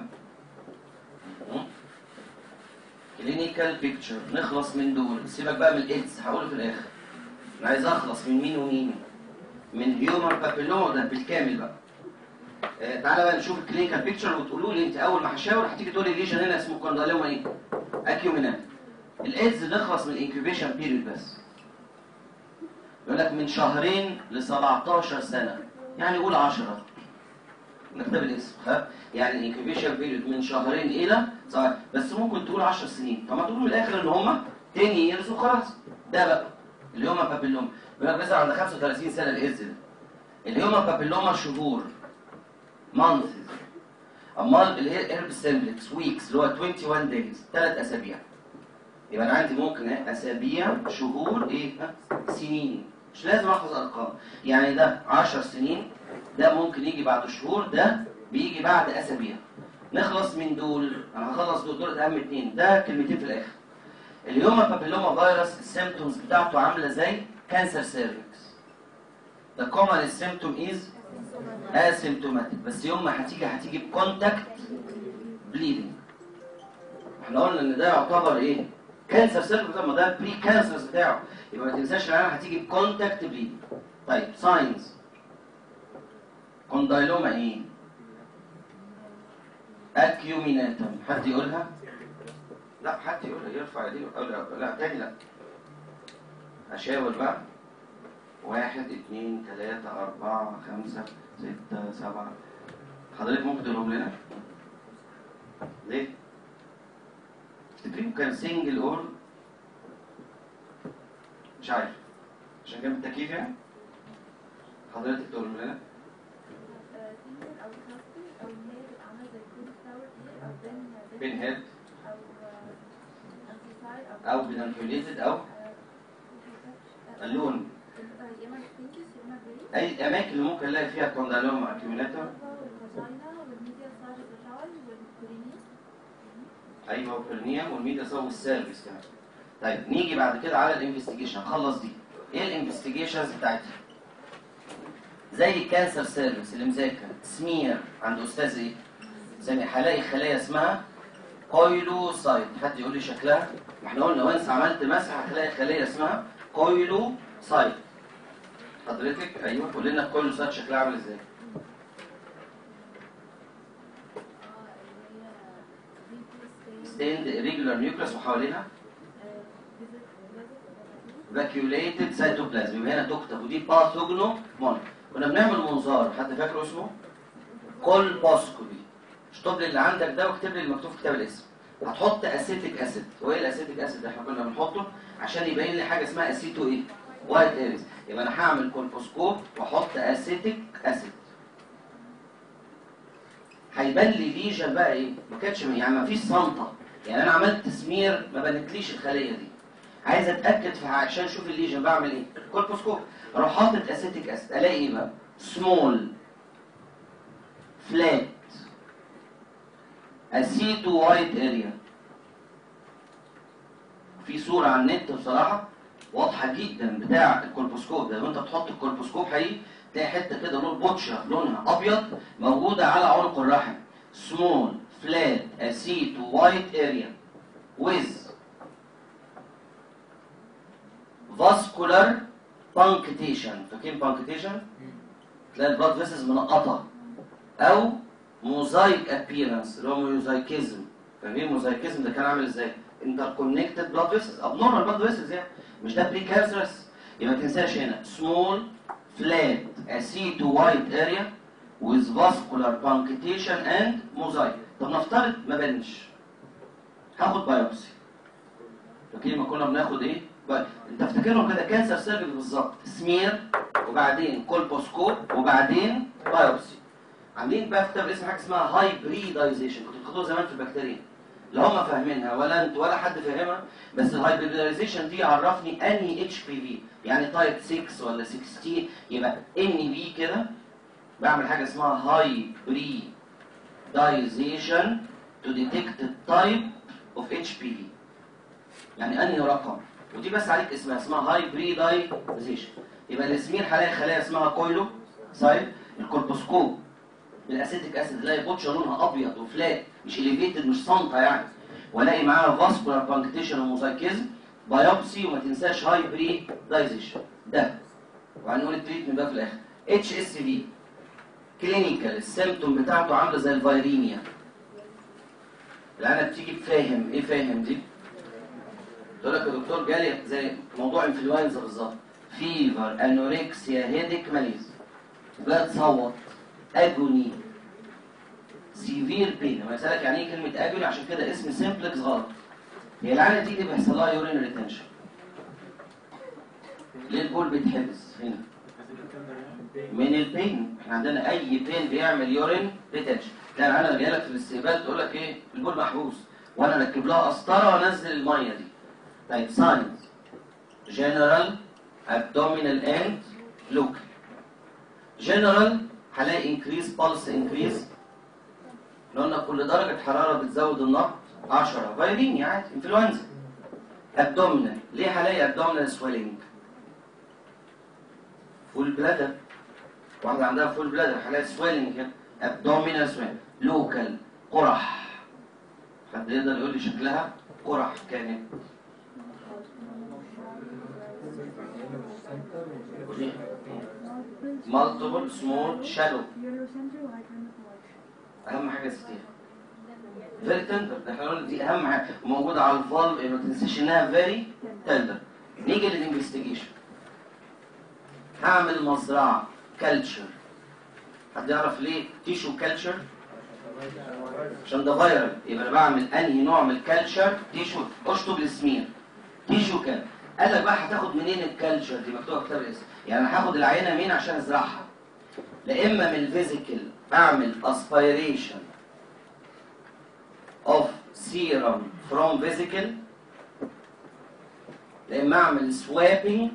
كلينيكال بيكتشر نخلص من دول سيبك بقى من الايدز هقوله في الاخر انا عايز اخلص من مين ومين من هيومن بابيلوما ده بالكامل بقى آه تعالى بقى نشوف الكلينيكال بيكتشر وتقولوا لي انت اول ما هشاور هتيجي تقول لي ليجن هنا اسمه كوندالوما ايه اكيومينات الايدز نخلص من الانكيوبيشن بيريود بس يقول لك من شهرين ل 17 سنه يعني قول 10 نكتب الاسم ها يعني الانكيوبيشن بيريود من شهرين الى صح بس ممكن تقول 10 سنين طب ما تقول من الاخر ان هم 10 ييرز وخلاص ده بقى الهيومن بابيلوما بيقول لك بيظهر عند 35 سنه الايدز ده الهيومن بابيلوما شهور مانثز امال اللي هي الهرب سيمبلكس ويكس اللي هو 21 دايز ثلاث اسابيع يبقى انا عندي ممكن إيه؟ اسابيع شهور ايه ها؟ سنين مش لازم احفظ ارقام يعني ده 10 سنين ده ممكن يجي بعد شهور ده بيجي بعد اسابيع نخلص من دول انا هخلص دول دول اهم اتنين ده كلمتين في الاخر اليوم بابيلوما فيروس السيمتومز بتاعته عامله زي كانسر سيرفكس The common symptom is asymptomatic بس يوم ما هتيجي هتيجي بكونتاكت بليدنج احنا قلنا ان ده يعتبر ايه كانسر سيرفكس ما ده بري كانسر بتاعه يبقى ما تنساش العيان هتيجي بكونتاكت بليدنج طيب ساينز كوندايلوما ايه اكيوميناتم حد يقولها لا حد يقولها يرفع ايديه ويقول لا, لا تاني لا اشاور بقى واحد اتنين تلاتة أربعة خمسة ستة سبعة حضرتك ممكن تقولهم لنا؟ ليه؟ تفتكرين كان سنجل اور مش عارف عشان كان بالتكييف يعني؟ حضرتك تقولهم لنا؟ سيزن او كلاستر او ان هي تبقى عامله زي كول فلاور كده او بين بين هيد او انتيسايد او أو بنانكيوليتد أو اللون يا اما بينكس يا اما جري أي الأماكن اللي ممكن نلاقي فيها كوندالوما أكيوميناتم والفاجينا والميديا ساج بتاعي والكورينيس ايوه والبرنيوم والميديا صو والسيرفيس كمان طيب نيجي بعد كده على الانفستيجيشن خلص دي ايه الانفستيجيشنز بتاعتها زي الكانسر سيرفيس اللي مذاكر سمير عند استاذ ايه سامي هلاقي خلايا اسمها كويلوسايت حد يقول لي شكلها ما احنا قلنا وانس عملت مسح هتلاقي خليه اسمها كويلوسايت حضرتك ايوه قول لنا الكويلوسايت شكلها عامل ازاي ستيند ريجولار نيوكليس وحواليها فاكيوليتد سيتوبلازم يبقى هنا تكتب ودي باثوجنومون كنا بنعمل منظار حد فاكر اسمه كولبوسكوبي اشطب لي اللي عندك ده واكتب لي المكتوب في كتاب الاسم هتحط اسيتيك اسيد وايه الاسيتيك اسيد اللي احنا كنا بنحطه عشان يبين لي حاجه اسمها اسيتو ايه وايت ايريز يبقى انا هعمل كولبوسكوب واحط اسيتيك اسيد هيبان لي ليجن بقى ايه ما كانتش يعني ما فيش صنطه يعني انا عملت تسمير ما بنتليش الخليه دي عايز اتاكد في عشان اشوف الليجن بعمل ايه كولبوسكوب اروح حاطط اسيتيك اسيد الاقي ايه بقى سمول فلات اسيتو وايت اريا في صوره على النت بصراحه واضحه جدا بتاع الكولبوسكوب ده وانت بتحط الكولبوسكوب حقيقي تلاقي حته كده لون بوتشر لونها ابيض موجوده على عنق الرحم سمول فلات اسيتو وايت اريا ويز فاسكولار بانكتيشن فاكرين بانكتيشن تلاقي البلاد فيسز منقطه او موزايك ابييرنس اللي هو موزايكيزم فاهمين موزايكيزم ده كان عامل ازاي انتر كونكتد بلاد فيسز ابنورمال بلاد فيسز يعني مش ده بري كانسرس يبقى ما تنساش هنا سمول فلات اسيتو وايت اريا with vascular punctation and mosaic طب نفترض ما بانش هاخد بايوبسي فاكرين ما كنا بناخد ايه باي... انت افتكرهم كده كانسر سيرفيس بالظبط سمير وبعدين كولبوسكوب وبعدين بايوبسي عاملين بقى في كتاب اسم حاجه اسمها هايبريدايزيشن كنتوا بتاخدوها زمان في البكتيريا لا هم فاهمينها ولا انت ولا حد فاهمها بس الهايبريدايزيشن دي عرفني انهي اتش بي في يعني تايب 6 ولا 16 يبقى ان بي كده بعمل حاجه اسمها hybridization to detect the type of HPV يعني انهي رقم ودي بس عليك اسمها اسمها hybridization يبقى الاسمير هلاقي خلايا اسمها كويلو سايد الكولبوسكوب بالاسيتيك اسيد تلاقي بوتشر لونها ابيض وفلات مش اليفيتد مش صامته يعني والاقي معاها فاسكولار بانكتيشن وموزايكيزم بايوبسي وما تنساش هايبريدايزيشن ده وهنقول التريتمنت بقى في الاخر اتش اس في كلينيكال السيمتوم بتاعته عامله زي الفيريميا العيانه بتيجي فاهم ايه فاهم دي تقول لك يا دكتور جالي زي موضوع انفلونزا بالظبط فيفر انوركسيا هيديك ماليز بقى تصوت اجوني سيفير بين لما يسالك يعني ايه كلمه اجوني عشان كده اسم سيمبلكس غلط هي العينه دي اللي بيحصل لها يورين ريتنشن ليه البول بيتحبس هنا من البين احنا عندنا اي بين بيعمل يورين ريتنشن كان انا جاي لك في الاستقبال تقول لك ايه البول محبوس وانا اركب لها قسطره وانزل الميه دي طيب ساينز جنرال abdominal and local جنرال هلاقي انكريز بالس انكريز قلنا كل درجة حرارة بتزود النبض 10 فيرينيا عادي انفلونزا ابدومينال ليه هلاقي ابدومينال سويلنج فول بلادر واحدة عندها فول بلادر هلاقي سويلنج كده ابدومينال سويلنج لوكال قرح حد يقدر يقول لي شكلها قرح كانت مالتيبل سمول شادو اهم حاجه ستيف فيري تندر ده احنا قلنا دي اهم حاجه موجوده على الفالف ما تنسيش انها فيري تندر نيجي للانفستيجيشن هعمل مزرعه كلتشر حد يعرف ليه تيشو كلتشر عشان ده فايرال يبقى انا بعمل انهي نوع من الكلتشر تيشو اشطب السمير تيشو كان قال لك بقى هتاخد منين الكلتشر دي مكتوبه كتاب الاسم يعني انا هاخد العينه منين عشان ازرعها لا اما من الفيزيكال اعمل aspiration of serum from vesicle لا اما اعمل swapping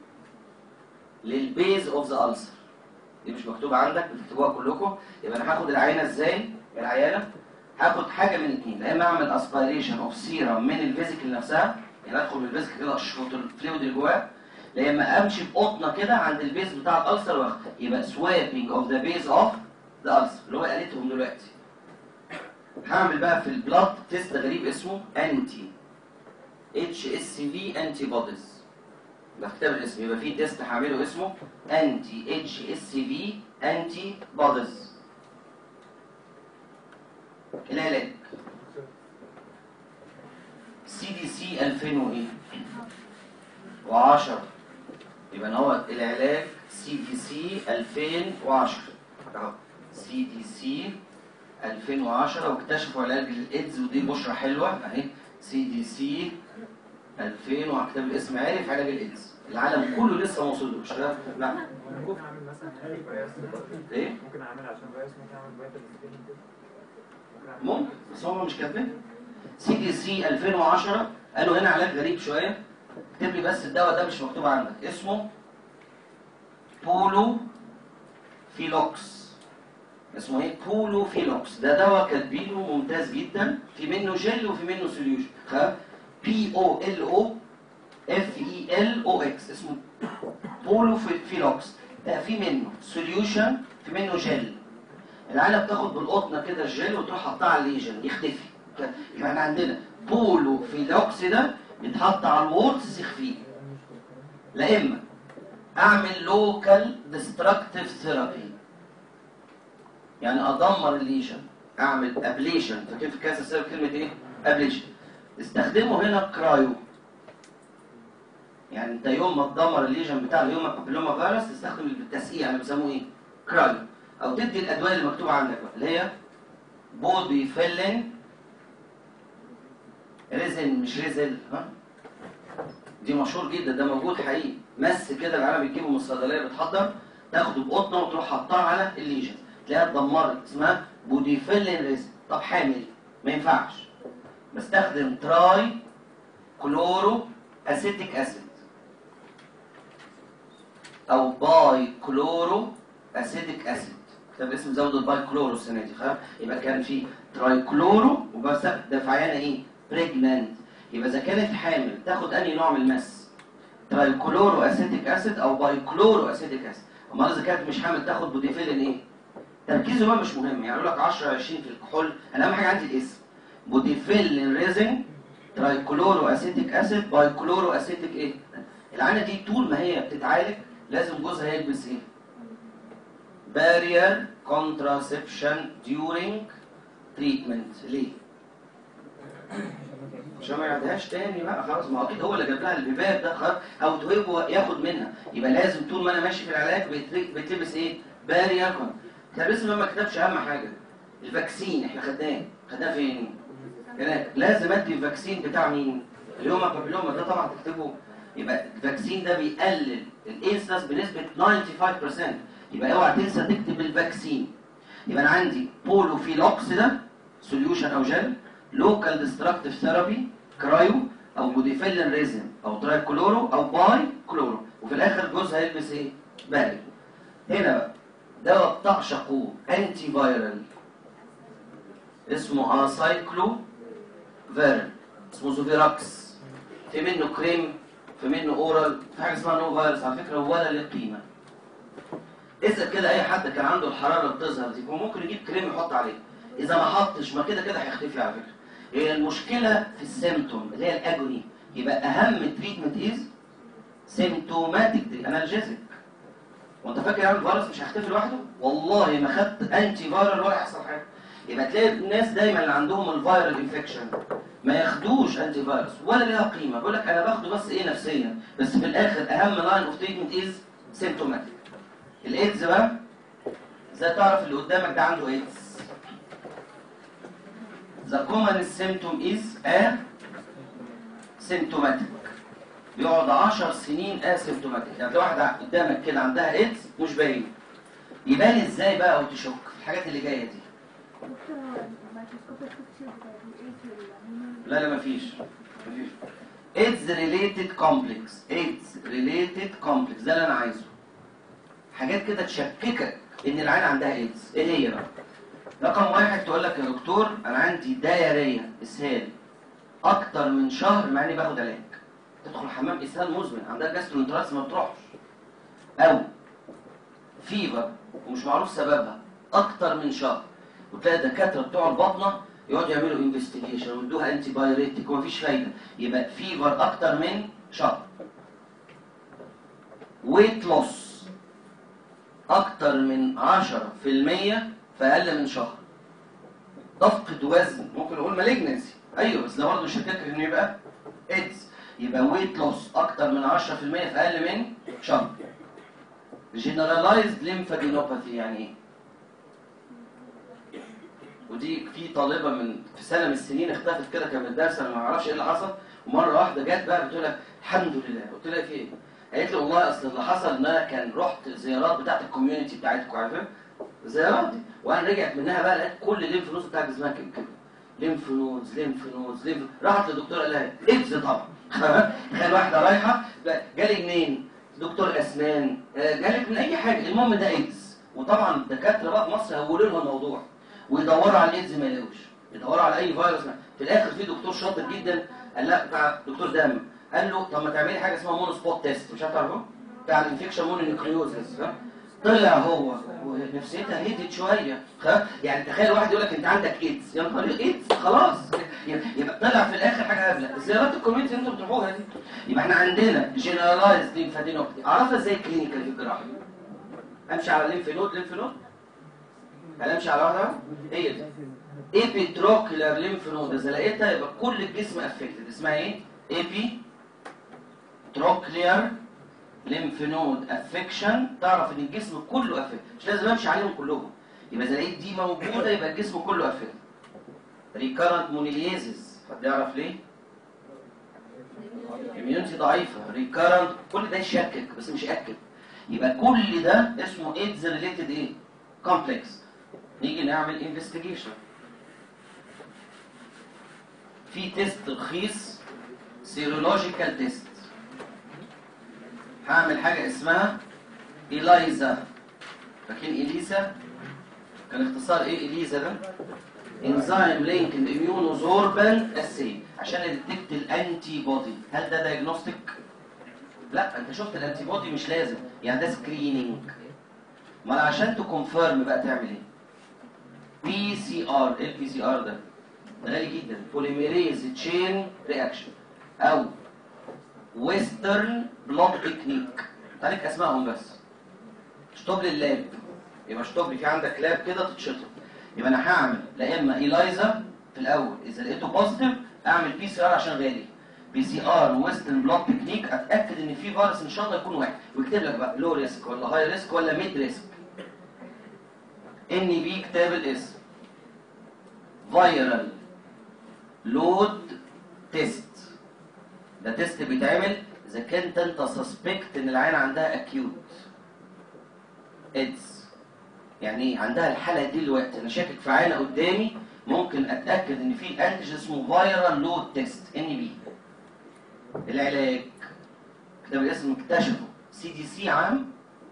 للبيز اوف ذا ulcer دي مش مكتوبه عندك بتكتبوها كلكم يبقى انا هاخد العينه ازاي العيانه هاخد حاجه من الاثنين لا اما اعمل aspiration of serum من الفيزيكال نفسها يعني ادخل بالفيزيكال كده اشفط الفلويد اللي جواه لا اما امشي بقطنه كده عند البيز بتاع الالسر واخد يبقى swapping of the base of the ulcer اللي هو قالتهم دلوقتي هعمل بقى في البلاد تيست غريب اسمه انتي اتش اس في انتي بوديز ده في كتاب الاسم يبقى في تيست هعمله اسمه انتي اتش اس في انتي بوديز العلاج سي دي سي 2000 و10 يبقى هو العلاج سي دي سي 2010 اهو سي دي سي 2010 واكتشفوا علاج الايدز ودي بشرة حلوة اهي سي دي سي 2000 وكتاب الاسم عارف علاج الايدز العالم كله لسه ما وصلوش لا لا ممكن اعمل مثلا فيروس ايه ممكن اعمل عشان فيروس ممكن اعمل فيتامين سي كده ممكن أعمل- ممكن بس هم مش كاتبين سي دي سي 2010 قالوا هنا علاج غريب شويه اكتب لي بس الدواء ده مش مكتوب عندك اسمه بولو فيلوكس اسمه ايه بولو فيلوكس ده دواء كاتبينه ممتاز جدا في منه جل وفي منه سوليوشن بي او ال او اف اي ال او اكس اسمه بولو في- فيلوكس ده في منه سوليوشن في منه جل العيله بتاخد بالقطنه كده الجل وتروح حاطاه على الليجن يختفي ك- يبقى احنا عندنا بولو فيلوكس ده بيتحط على الورتس يخفيه لا اما اعمل لوكال ديستركتيف ثيرابي يعني ادمر الليجن اعمل ابليشن فاكر في كاسه سبب كلمه ايه ابليشن استخدمه هنا كرايو يعني انت يوم ما تدمر الليجن بتاع اليوم بابيلوما فيروس تستخدم التسقيع يعني بيسموه ايه كرايو او تدي الادويه اللي مكتوبه عندك بقى اللي هي بودي فيلن ريزن مش ريزل ها دي مشهور جدا ده موجود حقيقي مس كده العالم بتجيبه من الصيدليه بتحضر تاخده بقطنه وتروح حطها على الليجن تلاقيها اتدمرت اسمها بودي فيلن ريزن طب حامل ما ينفعش بستخدم تراي كلورو اسيتيك اسيد او باي كلورو اسيتيك اسيد كتاب اسم زود الباي كلورو السنه دي خلاص يبقى كان في تراي كلورو وبس ده في عيانه ايه بريجنانت يبقى اذا كانت حامل تاخد انهي نوع من المس تراي كلورو اسيتيك اسيد او باي كلورو اسيتيك اسيد امال اذا كانت مش حامل تاخد بوديفيلين ايه تركيزه بقى مش مهم يعني يقول لك 10 20 في الكحول انا اهم حاجه عندي الاسم بوديفيلين ريزن تراي كلورو اسيتيك اسيد باي كلورو اسيتيك ايه العينه دي طول ما هي بتتعالج لازم جوزها يلبس ايه barrier contraception during treatment ليه عشان ما يعدهاش تاني بقى خلاص ما هو اكيد هو اللي جاب لها البيبات ده خلاص او هو ياخد منها يبقى لازم طول ما انا ماشي في العلاج بيتل- بيتلبس ايه بارير احنا لسه ما كتبش اهم حاجه الفاكسين احنا خدناه خدناه فين هناك لازم ادي الفاكسين بتاع مين اليوم بابيلوما ده طبعا تكتبه يبقى الفاكسين ده بيقلل الانسنس بنسبه 95% يبقى اوعى تنسى تكتب الفاكسين يبقى انا عندي بولوفيلوكس ده سوليوشن او جل لوكال ديستراكتيف ثيرابي كرايو او موديفيلين ريزم او تراي كلورو او باي كلورو وفي الاخر جوزها هيلبس ايه باري هنا بقى دواء بتعشقه انتي فايرال اسمه اسايكلو فيرن اسمه زوفيراكس في منه كريم في منه اورال في حاجه اسمها نو فيروس على فكره ولا له قيمه اسال كده اي حد كان عنده الحراره بتظهر دي هو ممكن يجيب كريم يحط عليه اذا ما حطش ما كده كده هيختفي على فكره هي المشكله في السيمتوم اللي هي الاجوني يبقى اهم تريتمنت از سيمتوماتيك انالجيزك وانت فاكر يعني الفيروس مش هيختفي لوحده والله ما خدت انتي فايرال ولا هيحصل حاجه يبقى تلاقي الناس دايما اللي عندهم الفيرال انفكشن ما ياخدوش انتي فيروس ولا ليها قيمه بيقول لك انا باخده بس ايه نفسيا بس في الاخر اهم لاين اوف تريتمنت از سيمتوماتيك الايدز بقى ازاي تعرف اللي قدامك ده عنده ايدز The common symptom is a symptomatic بيقعد 10 سنين اسيمتوماتيك يعني تلاقي واحده قدامك كده عندها ايدز مش باين يبان ازاي بقى او تشك في الحاجات اللي جايه دي دكتور الميكروسكوب الفكتشر بتاع الايدز والانيمال لا لا مفيش مفيش ايدز ريليتد كومبلكس ايدز ريليتد كومبلكس ده اللي انا عايزه حاجات كده تشككك ان العين عندها ايدز ايه هي بقى رقم واحد تقول لك يا دكتور انا عندي دايريه اسهال اكتر من شهر مع اني باخد علاج تدخل حمام اسهال مزمن عندها جاسترونتراس ما بتروحش او فيبر ومش معروف سببها اكتر من شهر وتلاقي الدكاتره بتوع الباطنه يقعدوا يعملوا انفستيجيشن ويدوها انتي بايوريتك ومفيش فايده يبقى فيفر اكتر من شهر ويت لوس اكتر من 10% في اقل من شهر تفقد وزن ممكن نقول مالجنسي ايوه بس ده برضه مش هتفكر انه يبقى ايدز يبقى ويت لوس اكتر من 10% في اقل من شهر جنرالايزد ليمفادينوباثي يعني ايه ودي في طالبه من في سنه من السنين اختفت كده كانت الدرس انا ما اعرفش ايه اللي حصل ومره واحده جت بقى بتقول لك الحمد لله قلت لها في ايه؟ قالت لي والله اصل اللي حصل ان انا كان رحت الزيارات بتاعت الكوميونتي بتاعتكم عارفين؟ الزيارات دي وانا رجعت منها بقى لقيت كل الليمف نودز بتاعت جسمها كده كده ليمف نودز ليمف نودز ليمف راحت للدكتور قال لها ايدز طبعا تخيل واحده رايحه بقى جالي منين؟ دكتور اسنان آه، جالك من اي حاجه المهم ده ايدز وطبعا الدكاتره بقى في مصر هولوا لها الموضوع ويدوروا على الايدز ما يلاقوش يدوروا على اي فيروس ما. في الاخر في دكتور شاطر جدا قال لا بتاع دكتور دم قال له طب ما تعملي حاجه اسمها مونو سبوت تيست مش عارف تعرفه بتاع الانفكشن مونو نيكريوزس طلع هو ونفسيتها هدت شويه خ- يعني تخيل واحد يقول لك انت عندك ايدز يا نهار ايدز خلاص يبقى يبقى طلع في الاخر حاجه هبله زيارات الكوميونتي اللي انتوا بتروحوها دي يبقى احنا عندنا جنرالايز ليمفادينوباثي اعرفها ازاي كلينيكال في الجراحه امشي على ليمف نود ليمف نود هل امشي على واحده هي دي ايبيتروكيلار ليمف نود اذا لقيتها يبقى كل الجسم افكتد اسمها ايه ايبي تروكليار ليمف نود افكشن تعرف ان الجسم كله افكت مش لازم امشي عليهم كلهم يبقى اذا لقيت دي موجوده يبقى الجسم كله افكت ريكارنت مونيليزز حد يعرف ليه اميونتي ضعيفه ريكارنت كل ده يشكك بس مش ياكد يبقى كل ده اسمه ايدز ريليتد ايه كومبلكس نيجي نعمل انفستيجيشن في تيست رخيص سيرولوجيكال تيست هعمل حاجه اسمها إلايزا فاكرين إليزا كان اختصار ايه إليزا ده انزيم لينكد اميونوزوربان اسي عشان اديتكت الانتي بودي هل ده دايجنوستيك لا انت شفت الانتي بودي مش لازم يعني ده سكريننج ما عشان تكونفيرم بقى تعمل ايه بي سي ار ايه البي سي ار ده ده غالي جدا بوليميريز تشين رياكشن او ويسترن بلوت تكنيك تعالك اسمائهم بس شطب لي اللاب يبقى شطب لي في عندك لاب كده تتشطب يبقى انا هعمل لا اما ايلايزا في الاول اذا لقيته بوزيتيف اعمل بي سي ار عشان غالي بي سي ار ويسترن بلوت تكنيك اتاكد ان في فيروس ان شاء الله يكون واحد ويكتب لك بقى لو ريسك ولا هاي ريسك ولا ميد ريسك ان بي كتاب الاسم فايرال لود تيست ده تيست بيتعمل اذا كنت انت سسبكت ان العين عندها اكيوت ايدز يعني ايه عندها الحاله دي دلوقتي انا شاكك في عينه قدامي ممكن اتاكد ان في انتج اسمه فايرال لود تيست ان بي العلاج كتاب الاسم اكتشفه سي دي سي عام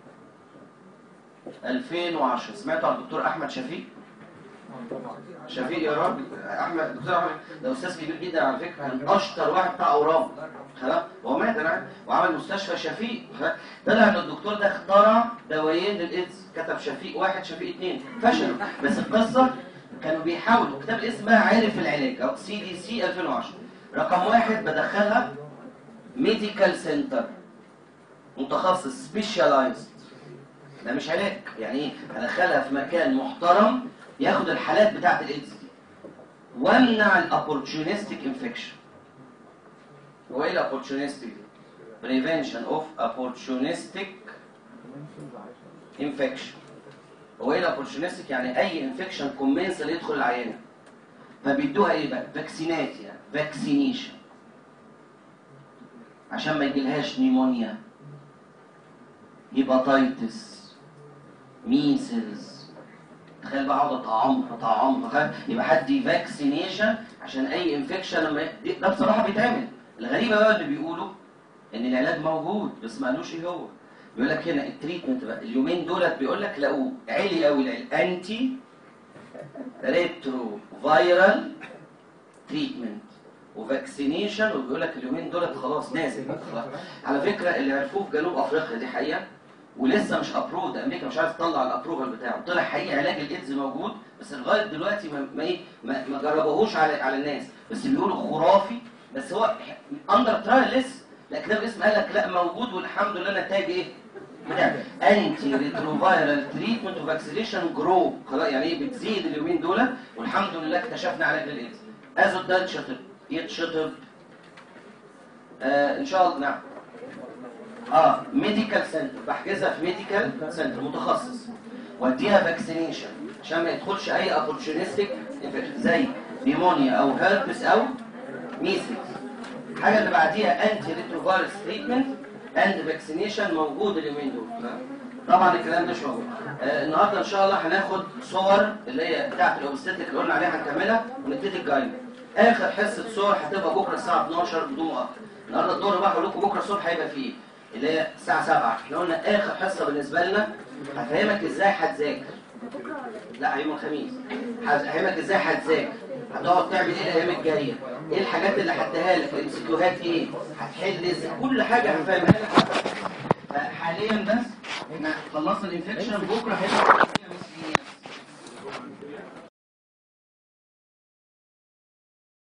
2010 سمعتوا عن الدكتور احمد شفيق شفيق يا رب احمد دكتور احمد ده استاذ كبير جدا على فكره كان اشطر واحد بتاع اورام خلاص هو مات انا عارف. وعمل مستشفى شفيق خلاص. طلع ان الدكتور ده اخترع دوايين للايدز كتب شفيق واحد شفيق اثنين فشلوا بس القصه كانوا بيحاولوا كتاب الاسم بقى عارف العلاج او سي دي سي 2010 رقم واحد بدخلها ميديكال سنتر متخصص سبيشالايزد ده مش علاج يعني ايه هدخلها في مكان محترم ياخد الحالات بتاعت الايدز دي وامنع الاوبورتونيستيك انفكشن هو ايه الاوبورتونيستيك prevention of opportunistic infection هو ايه الاوبورتونيستيك يعني اي انفكشن كومنس اللي يدخل العيانه فبيدوها ايه بقى فاكسينات يعني فاكسينيشن عشان ما يجيلهاش نيمونيا هيباتايتس ميسلز تخيل بقى اقعد اطعمها اطعمها تخيل يبقى حد فاكسينيشن عشان اي انفكشن لما ي- ده بصراحه بيتعمل الغريبه بقى اللي بيقولوا ان العلاج موجود بس ما قالوش ايه هو بيقول لك هنا التريتمنت بقى اليومين دولت بيقول لك لقوه عالي قوي العلاج انتي ريترو فايرال تريتمنت وفاكسينيشن وبيقول لك اليومين دولت خلاص نازل خلاص. على فكره اللي عرفوه في جنوب افريقيا دي حقيقه ولسه مش ابروفد امريكا مش عايزه تطلع الابروفال بتاعه طلع حقيقي علاج الايدز موجود بس لغايه دلوقتي ما ما, إيه؟ ما, ما جربوهوش على على الناس بس بيقولوا خرافي بس هو اندر ترايل لسه لا كتاب الاسم قال لك لا موجود والحمد لله نتائج ايه؟ بتاع انتي ريتروفايرال تريتمنت وفاكسينيشن جرو خلاص يعني ايه بتزيد اليومين دول والحمد لله اكتشفنا علاج للايدز ازود ده يتشطب يتشطب آه ان شاء الله نعم اه ميديكال سنتر بحجزها في ميديكال سنتر متخصص واديها فاكسينيشن عشان ما يدخلش اي اوبورتونيستيك زي نيمونيا او هيربس او ميسلز الحاجه اللي بعديها انتي ريتروفيروس تريتمنت اند فاكسينيشن موجود اليومين دول طبعا الكلام ده مش موجود آه النهارده ان شاء الله هناخد صور اللي هي بتاعت الاوبستيك اللي قلنا عليها هنكملها ونبتدي الجايد اخر حصه صور هتبقى بكره الساعه 12 بدون مؤخر النهارده الظهر بقى هقول لكم بكره الصبح هيبقى فيه اللي هي الساعه 7 احنا قلنا اخر حصه بالنسبه لنا هفهمك ازاي هتذاكر لا يوم الخميس هفهمك ازاي هتذاكر هتقعد تعمل ايه الايام الجايه ايه الحاجات اللي هديها لك الامسكيوهات ايه هتحل ازاي كل حاجه هفهمها لك حاليا بس احنا خلصنا الانفكشن بكره هيبقى